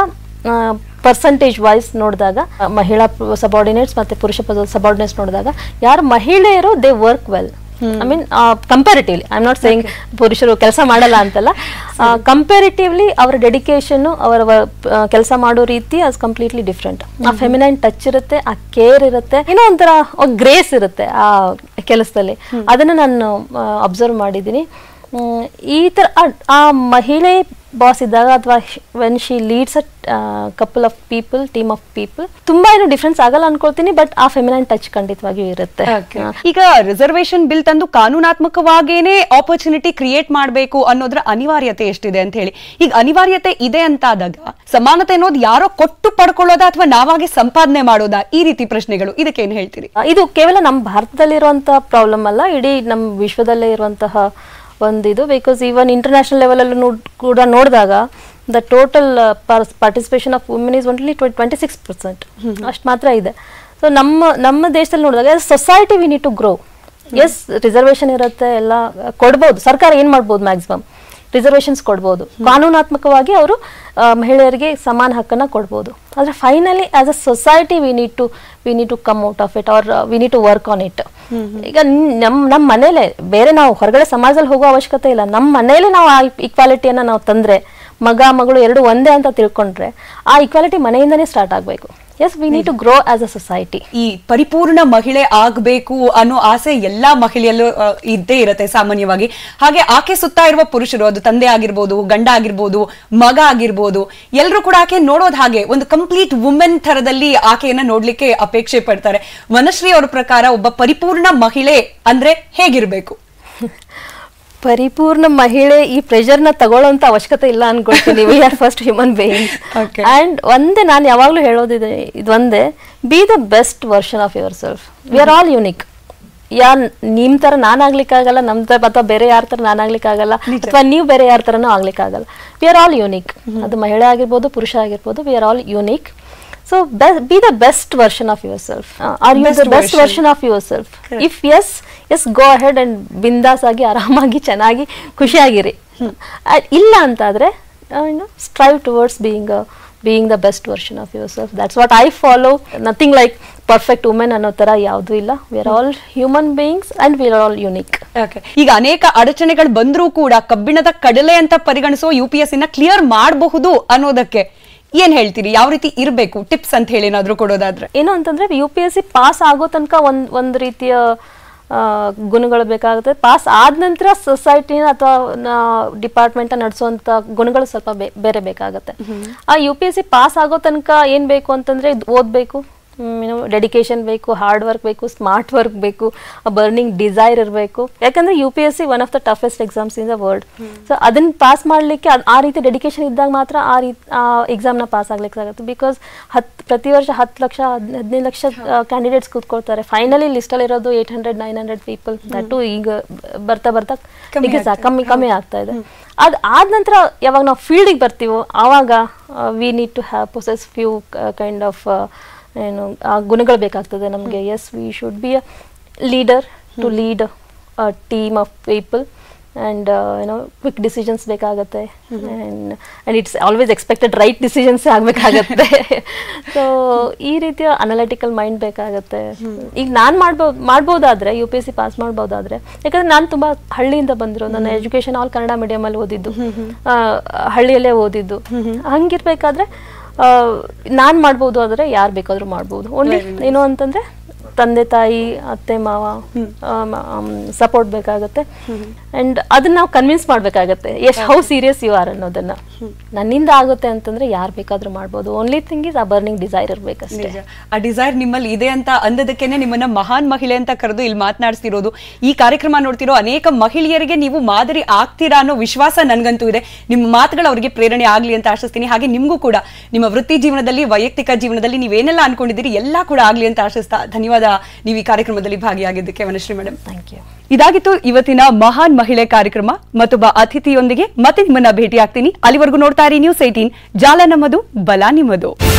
ಪರ್ಸಂಟೇಜ್ ವೈಸ್ ನೋಡಿದಾಗ ಆ, ಮಹಿಳಾ ಸಬಾರ್ಡಿನೇಟ್ಸ್ ಮತ್ತೆ ಪುರುಷ ಸಬಾರ್ಡಿನೇಟ್ಸ್ ನೋಡಿದಾಗ ಯಾರು ಮಹಿಳೆಯರು they work well I mean comparatively I am not saying ಪುರುಷರು ಕೆಲಸ ಮಾಡಲ್ಲ ಅಂತಲ್ಲ ಕಂಪ್ಯಾರಿಟಿವ್ಲಿ ಅವರ ಡೆಡಿಕೇಶನ್ ಅವರ ಕೆಲಸ ಮಾಡೋ ರೀತಿ ಅಸ್ ಕಂಪ್ಲೀಟ್ಲಿ ಡಿಫ್ರೆಂಟ್ ಆ ಫೆಮಿನೈನ್ ಟಚ್ ಇರುತ್ತೆ ಆ ಕೇರ್ ಇರುತ್ತೆ ಏನೋ ಒಂಥರ ಗ್ರೇಸ್ ಇರುತ್ತೆ ಆ ಕೆಲಸದಲ್ಲಿ ಅದನ್ನ ನಾನು ಅಬ್ಸರ್ವ್ ಮಾಡಿದ್ದೀನಿ ಮ್, ಈ ತರ ಆ- ಆ ಮಹಿಳೆ ಬಾಸ್ ಇದ್ದಾಗ ಅಥವಾ when she leads a couple of people team of people ತುಂಬಾ ಏನು ಡಿಫ್ರೆನ್ಸ್ ಆಗಲ್ಲ ಅನ್ಕೊಳ್ತೀನಿ ಬಟ್ ಆ ಫೆಮಿನೈನ್ ಟಚ್ ಖಂಡಿತವಾಗಿಯೂ ಇರುತ್ತೆ Okay. ಈಗ ರಿಸರ್ವೇಶನ್ ಬಿಲ್ ತಂದು ಕಾನೂನಾತ್ಮಕವಾಗೇನೆ ಆಪರ್ಚುನಿಟಿ ಕ್ರಿಯೇಟ್ ಮಾಡಬೇಕು ಅನ್ನೋದ್ರ ಅನಿವಾರ್ಯತೆ ಎಷ್ಟಿದೆ ಅಂತ ಹೇಳಿ ಈಗ ಅನಿವಾರ್ಯತೆ ಇದೆ ಅಂತ ಆದಾಗ ಸಮಾನತೆ ಅನ್ನೋದು ಯಾರೋ ಕೊಟ್ಟು ಪಡ್ಕೊಳ್ಳೋದಾ ಅಥವಾ ನಾವಾಗೆ ಸಂಪಾದನೆ ಮಾಡೋದಾ ಈ ರೀತಿ ಪ್ರಶ್ನೆಗಳು ಇದಕ್ಕೇನು ಹೇಳ್ತೀರಿ ಆ, ಇದು ಕೇವಲ ನಮ್ಮ ಭಾರತದಲ್ಲಿರುವಂತಹ ಪ್ರಾಬ್ಲಮ್ ಅಲ್ಲ ಇಡೀ ನಮ್ಮ ವಿಶ್ವದಲ್ಲೇ ಇರುವಂತಹ ಒಂದು ಇದು ಬಿಕಾಸ್ ಈವನ್ ಇಂಟರ್ನ್ಯಾಷನಲ್ ಲೆವೆಲಲ್ಲೂ ನೋಡ್ ಕೂಡ ನೋಡಿದಾಗ the total participation of women is only twenty six percent ಅಷ್ಟು ಮಾತ್ರ ಇದೆ ಸೊ ನಮ್ಮ ನಮ್ಮ ದೇಶದಲ್ಲಿ ನೋಡಿದಾಗ society we need to grow yes reservation ಇರುತ್ತೆ ಎಲ್ಲ ಕೊಡ್ಬೋದು ಸರ್ಕಾರ ಏನು ಮಾಡ್ಬೋದು ಮ್ಯಾಕ್ಸಿಮಮ್ ರಿಸರ್ವೇಷನ್ಸ್ ಕೊಡ್ಬೋದು ಕಾನೂನಾತ್ಮಕವಾಗಿ ಅವರು ಮಹಿಳೆಯರಿಗೆ ಸಮಾನ ಹಕ್ಕನ್ನ ಕೊಡ್ಬೋದು ಆದರೆ finally as a society we need to we need to come out of it or we need to work on it ಈಗ ನಮ್ಮ ನಮ್ಮ ಮನೇಲೆ ಬೇರೆ ನಾವು ಹೊರಗಡೆ ಸಮಾಜದಲ್ಲಿ ಹೋಗೋ ಅವಶ್ಯಕತೆ ಇಲ್ಲ ನಮ್ಮ ಮನೇಲೆ ನಾವು ಆ ಇಕ್ವಾಲಿಟಿಯನ್ನು ನಾವು ತಂದ್ರೆ ಮಗ ಮಗಳು ಎರಡು ಒಂದೇ ಅಂತ ತಿಳ್ಕೊಂಡ್ರೆ ಆ ಇಕ್ವಾಲಿಟಿ ಮನೆಯಿಂದನೇ ಸ್ಟಾರ್ಟ್ ಆಗಬೇಕು yes we need to grow as a society ಈ ಪರಿಪೂರ್ಣ ಮಹಿಳೆ ಆಗ್ಬೇಕು ಅನ್ನೋ ಆಸೆ ಎಲ್ಲಾ ಮಹಿಳೆಯಲ್ಲೂ ಆ, ಇದ್ದೇ ಇರುತ್ತೆ ಸಾಮಾನ್ಯವಾಗಿ ಹಾಗೆ ಆಕೆ ಸುತ್ತ ಇರುವ ಪುರುಷರು ಅದು ತಂದೆ ಆಗಿರ್ಬೋದು ಗಂಡ ಆಗಿರ್ಬೋದು ಮಗ ಆಗಿರ್ಬೋದು ಎಲ್ಲರೂ ಕೂಡ ಆಕೆ ನೋಡೋದು ಹಾಗೆ ಒಂದು ಕಂಪ್ಲೀಟ್ ವುಮೆನ್ ಥರದಲ್ಲಿ ಆಕೆಯನ್ನ ನೋಡ್ಲಿಕ್ಕೆ ಅಪೇಕ್ಷೆ ಪಡ್ತಾರೆ ವನಶ್ರೀ ಅವ್ರ ಪ್ರಕಾರ ಒಬ್ಬ ಪರಿಪೂರ್ಣ ಮಹಿಳೆ ಅಂದ್ರೆ ಹೇಗಿರ್ಬೇಕು ಪರಿಪೂರ್ಣ ಮಹಿಳೆ ಈ ಪ್ರೆಷರ್ನ ತಗೊಳ್ಳೋಂತ ಅವಶ್ಯಕತೆ ಇಲ್ಲ ಅನ್ಕೊಳ್ತೀನಿ we are first human beings Okay. And ಒಂದೇ ನಾನು ಯಾವಾಗಲೂ ಹೇಳೋದಿದೆ ಇದೊಂದೇ be the best version of yourself we are all unique ಯಾರ್ ನಿಮ್ ತರ ನಾನ್ ಆಗ್ಲಿಕ್ಕಾಗಲ್ಲ ನಮ್ ತರ ಅಥವಾ ಬೇರೆ ಯಾರ ತರ ನಾನ್ ಆಗ್ಲಿಕ್ಕಾಗಲ್ಲ ಅಥವಾ ನೀವು ಬೇರೆ ಯಾರ ತರನೂ ಆಗ್ಲಿಕ್ಕಾಗಲ್ಲ ವಿ ಆರ್ ಆಲ್ ಯುನಿಕ್ ಅದು ಮಹಿಳೆ ಆಗಿರ್ಬೋದು ಪುರುಷ ಆಗಿರ್ಬೋದು we are all unique so be the best version of yourself are you Best the best version. Version of yourself if yes yes go ahead and ಬಿಂದಾಸ್ ಆಗಿ ಆರಾಮಾಗಿ ಚೆನ್ನಾಗಿ ಖುಷಿಯಾಗಿರಿ ಅಹ್, ಇಲ್ಲ ಅಂತಾದ್ರೆ strive towards being being the best version of yourself that's what I follow nothing like perfect women ಅನ್ನೋ ತರ ಯಾವುದೂ ಇಲ್ಲ we are all human beings and we are all unique ಈಗ ಅನೇಕ ಅಡಚಣೆಗಳು ಬಂದ್ರೂ ಕೂಡ ಕಬ್ಬಿಣದ ಕಡಲೆ ಅಂತ ಪರಿಗಣಿಸೋ ಯು ಪಿ ಎಸ್ ನ ಕ್ಲಿಯರ್ ಮಾಡಬಹುದು ಅನ್ನೋದಕ್ಕೆ ಏನ್ ಹೇಳ್ತೀರಿ ಯಾವ ರೀತಿ ಇರಬೇಕು ಟಿಪ್ಸ್ ಅಂತ ಹೇಳಿ ಏನಾದ್ರೂ ಕೊಡೋದಾದ್ರೆ ಏನು ಅಂತಂದ್ರೆ U P S C pass ಆಗೋ ತನಕ ಒಂದ್ ಒಂದು ರೀತಿಯ ಆ, ಗುಣಗಳು ಬೇಕಾಗುತ್ತೆ ಪಾಸ್ ಆದ ನಂತರ ಸೊಸೈಟಿನ ಅಥವಾ ಡಿಪಾರ್ಟ್ಮೆಂಟ್ ನಡೆಸುವಂತ ಗುಣಗಳು ಸ್ವಲ್ಪ ಬೇ- ಬೇರೆ ಬೇಕಾಗುತ್ತೆ ಆ U P S C pass ಆಗೋ ತನಕ ಏನ್ ಬೇಕು ಅಂತಂದ್ರೆ ಇದ್ ಓದ್ಬೇಕು ಏನು ಡೆಡಿಕೇಶನ್ ಬೇಕು ಹಾರ್ಡ್ ವರ್ಕ್ ಬೇಕು ಸ್ಮಾರ್ಟ್ ವರ್ಕ್ ಬೇಕು ಬರ್ನಿಂಗ್ ಡಿಸೈರ್ ಇರಬೇಕು ಯಾಕಂದ್ರೆ U P S C one of the toughest exams in the world so ಅದನ್ನ ಪಾಸ್ ಮಾಡಲಿಕ್ಕೆ ಆ ರೀತಿ ಡೆಡಿಕೇಶನ್ ಇದ್ದಾಗ ಮಾತ್ರ ಆ ರೀತಿ ಆ ಎಕ್ಸಾಮ್ನ ಪಾಸ್ ಆಗ್ಲಿಕ್ಕೆ ಆಗುತ್ತೆ ಬಿಕಾಸ್ ಹತ್ ಪ್ರತಿ ವರ್ಷ ಹತ್ತು ಲಕ್ಷ ಹದ್- ಹದಿನೈದು ಲಕ್ಷ ಕ್ಯಾಂಡಿಡೇಟ್ಸ್ ಕೂತ್ಕೊಳ್ತಾರೆ ಫೈನಲಿ ಲಿಸ್ಟಲ್ಲಿ ಇರೋದು eight hundred nine hundred people that ಈಗ ಬರ್ತಾ ಬರ್ತಾ ಕಮ್ಮಿ ಈಗ ಆಗ್ತಾ ಕಮ್ಮಿ ಕಮ್ಮಿ ಆಗ್ತಾ ಇದೆ ಅದ್ ಆದ ನಂತರ ಯಾವಾಗ ನಾವು ಫೀಲ್ಡಿಗೆ ಬರ್ತೀವೋ ಆವಾಗ we need to have possess few kind of ಏನು ಆ ಗುಣಗಳು ಬೇಕಾಗ್ತದೆ ನಮಗೆ yes we should be a leader to lead a team of people and ಏನೋ ಕ್ವಿಕ್ ಡಿಸಿಷನ್ಸ್ ಬೇಕಾಗತ್ತೆ and and it's always expected right decisions ಆಗಬೇಕಾಗತ್ತೆ ಸೊ ಈ ರೀತಿಯ ಅನಲಿಟಿಕಲ್ ಮೈಂಡ್ ಬೇಕಾಗತ್ತೆ ಈಗ ನಾನು ಮಾಡ್ಬೋದು ಮಾಡ್ಬೋದಾದ್ರೆ U P S C pass ಮಾಡ್ಬೋದಾದ್ರೆ ಯಾಕಂದ್ರೆ ನಾನು ತುಂಬಾ ಹಳ್ಳಿಯಿಂದ ಬಂದಿರೋ ನನ್ನ ಎಜುಕೇಶನ್ ಆಲ್ ಕನ್ನಡ ಮೀಡಿಯಮಲ್ಲಿ ಓದಿದ್ದು ಆ, ಹಳ್ಳಿಯಲ್ಲೇ ಓದಿದ್ದು ಹಂಗಿರ್ಬೇಕಾದ್ರೆ ನಾನು ಮಾಡ್ಬೋದು ಆದರೆ ಯಾರು ಬೇಕಾದ್ರೂ ಮಾಡ್ಬೋದು ಓನ್ಲಿ ಏನು ಅಂತಂದ್ರೆ ತಂದೆ ತಾಯಿ ಅತ್ತೆ ಮಾವ ಸಪೋರ್ಟ್ ಬೇಕಾಗತ್ತೆ ಅಂಡ್ ಅದನ್ನ ನಾವು ಕನ್ವಿನ್ಸ್ ಮಾಡ್ಬೇಕಾಗತ್ತೆ ಎಷ್ಟು ಹೌ ಸೀರಿಯಸ್ ಯು ಆರ್ ಅನ್ನೋದನ್ನ ನನ್ನಿಂದ ಆಗುತ್ತೆ ಅಂತಂದ್ರೆ ಯಾರು ಬೇಕಾದ್ರೂ ಮಾಡ್ಬೋದು only thing is a burning desire ಇರ್ಬೇಕಷ್ಟೇ ನಿಜ ಆ ಡಿಸೈರ್ ನಿಮ್ಮಲ್ಲಿ ಇದೆ ಅಂತ ಅಂದದಕ್ಕೇನೆ ನಿಮ್ಮನ್ನ ಮಹಾನ್ ಮಹಿಳೆ ಅಂತ ಕರೆದು ಇಲ್ಲಿ ಮಾತನಾಡಿಸ್ತಿರೋದು ಈ ಕಾರ್ಯಕ್ರಮ ನೋಡ್ತಿರೋ ಅನೇಕ ಮಹಿಳೆಯರಿಗೆ ನೀವು ಮಾದರಿ ಆಗ್ತೀರಾ ಅನ್ನೋ ವಿಶ್ವಾಸ ನನ್ಗಂತೂ ಇದೆ ನಿಮ್ಮ ಮಾತುಗಳು ಅವರಿಗೆ ಪ್ರೇರಣೆ ಆಗ್ಲಿ ಅಂತ ಆಶಿಸ್ತೀನಿ ಹಾಗೆ ನಿಮಗೂ ಕೂಡ ನಿಮ್ಮ ವೃತ್ತಿ ಜೀವನದಲ್ಲಿ ವೈಯಕ್ತಿಕ ಜೀವನದಲ್ಲಿ ನೀವೇನೆಲ್ಲ ಅನ್ಕೊಂಡಿದ್ದೀರಿ ಎಲ್ಲ ಕೂಡ ಆಗ್ಲಿ ಅಂತ ಆಶಿಸ್ತಾ ಧನ್ಯವಾದ ನೀವು ಈ ಕಾರ್ಯಕ್ರಮದಲ್ಲಿ ಭಾಗಿಯಾಗಿದ್ದಕ್ಕೆ ವನಶ್ರೀ ಮೇಡಮ್ ಥ್ಯಾಂಕ್ ಯು ಇದಾಗಿತ್ತು ಇವತ್ತಿನ ಮಹಾನ್ ಮಹಿಳೆ ಕಾರ್ಯಕ್ರಮ ಮತ್ತೊಬ್ಬ ಅತಿಥಿಯೊಂದಿಗೆ ಮತ್ತೆ ನಿಮ್ಮನ್ನ ಭೇಟಿ ಆಗ್ತೀನಿ ಅಲ್ಲಿವರೆಗೂ ನೋಡ್ತಾ ಇರಿ ನ್ಯೂಸ್ ಏಟೀನ್ ಜಾಲ ನಮ್ಮದು ಬಲ ನಿಮ್ಮದು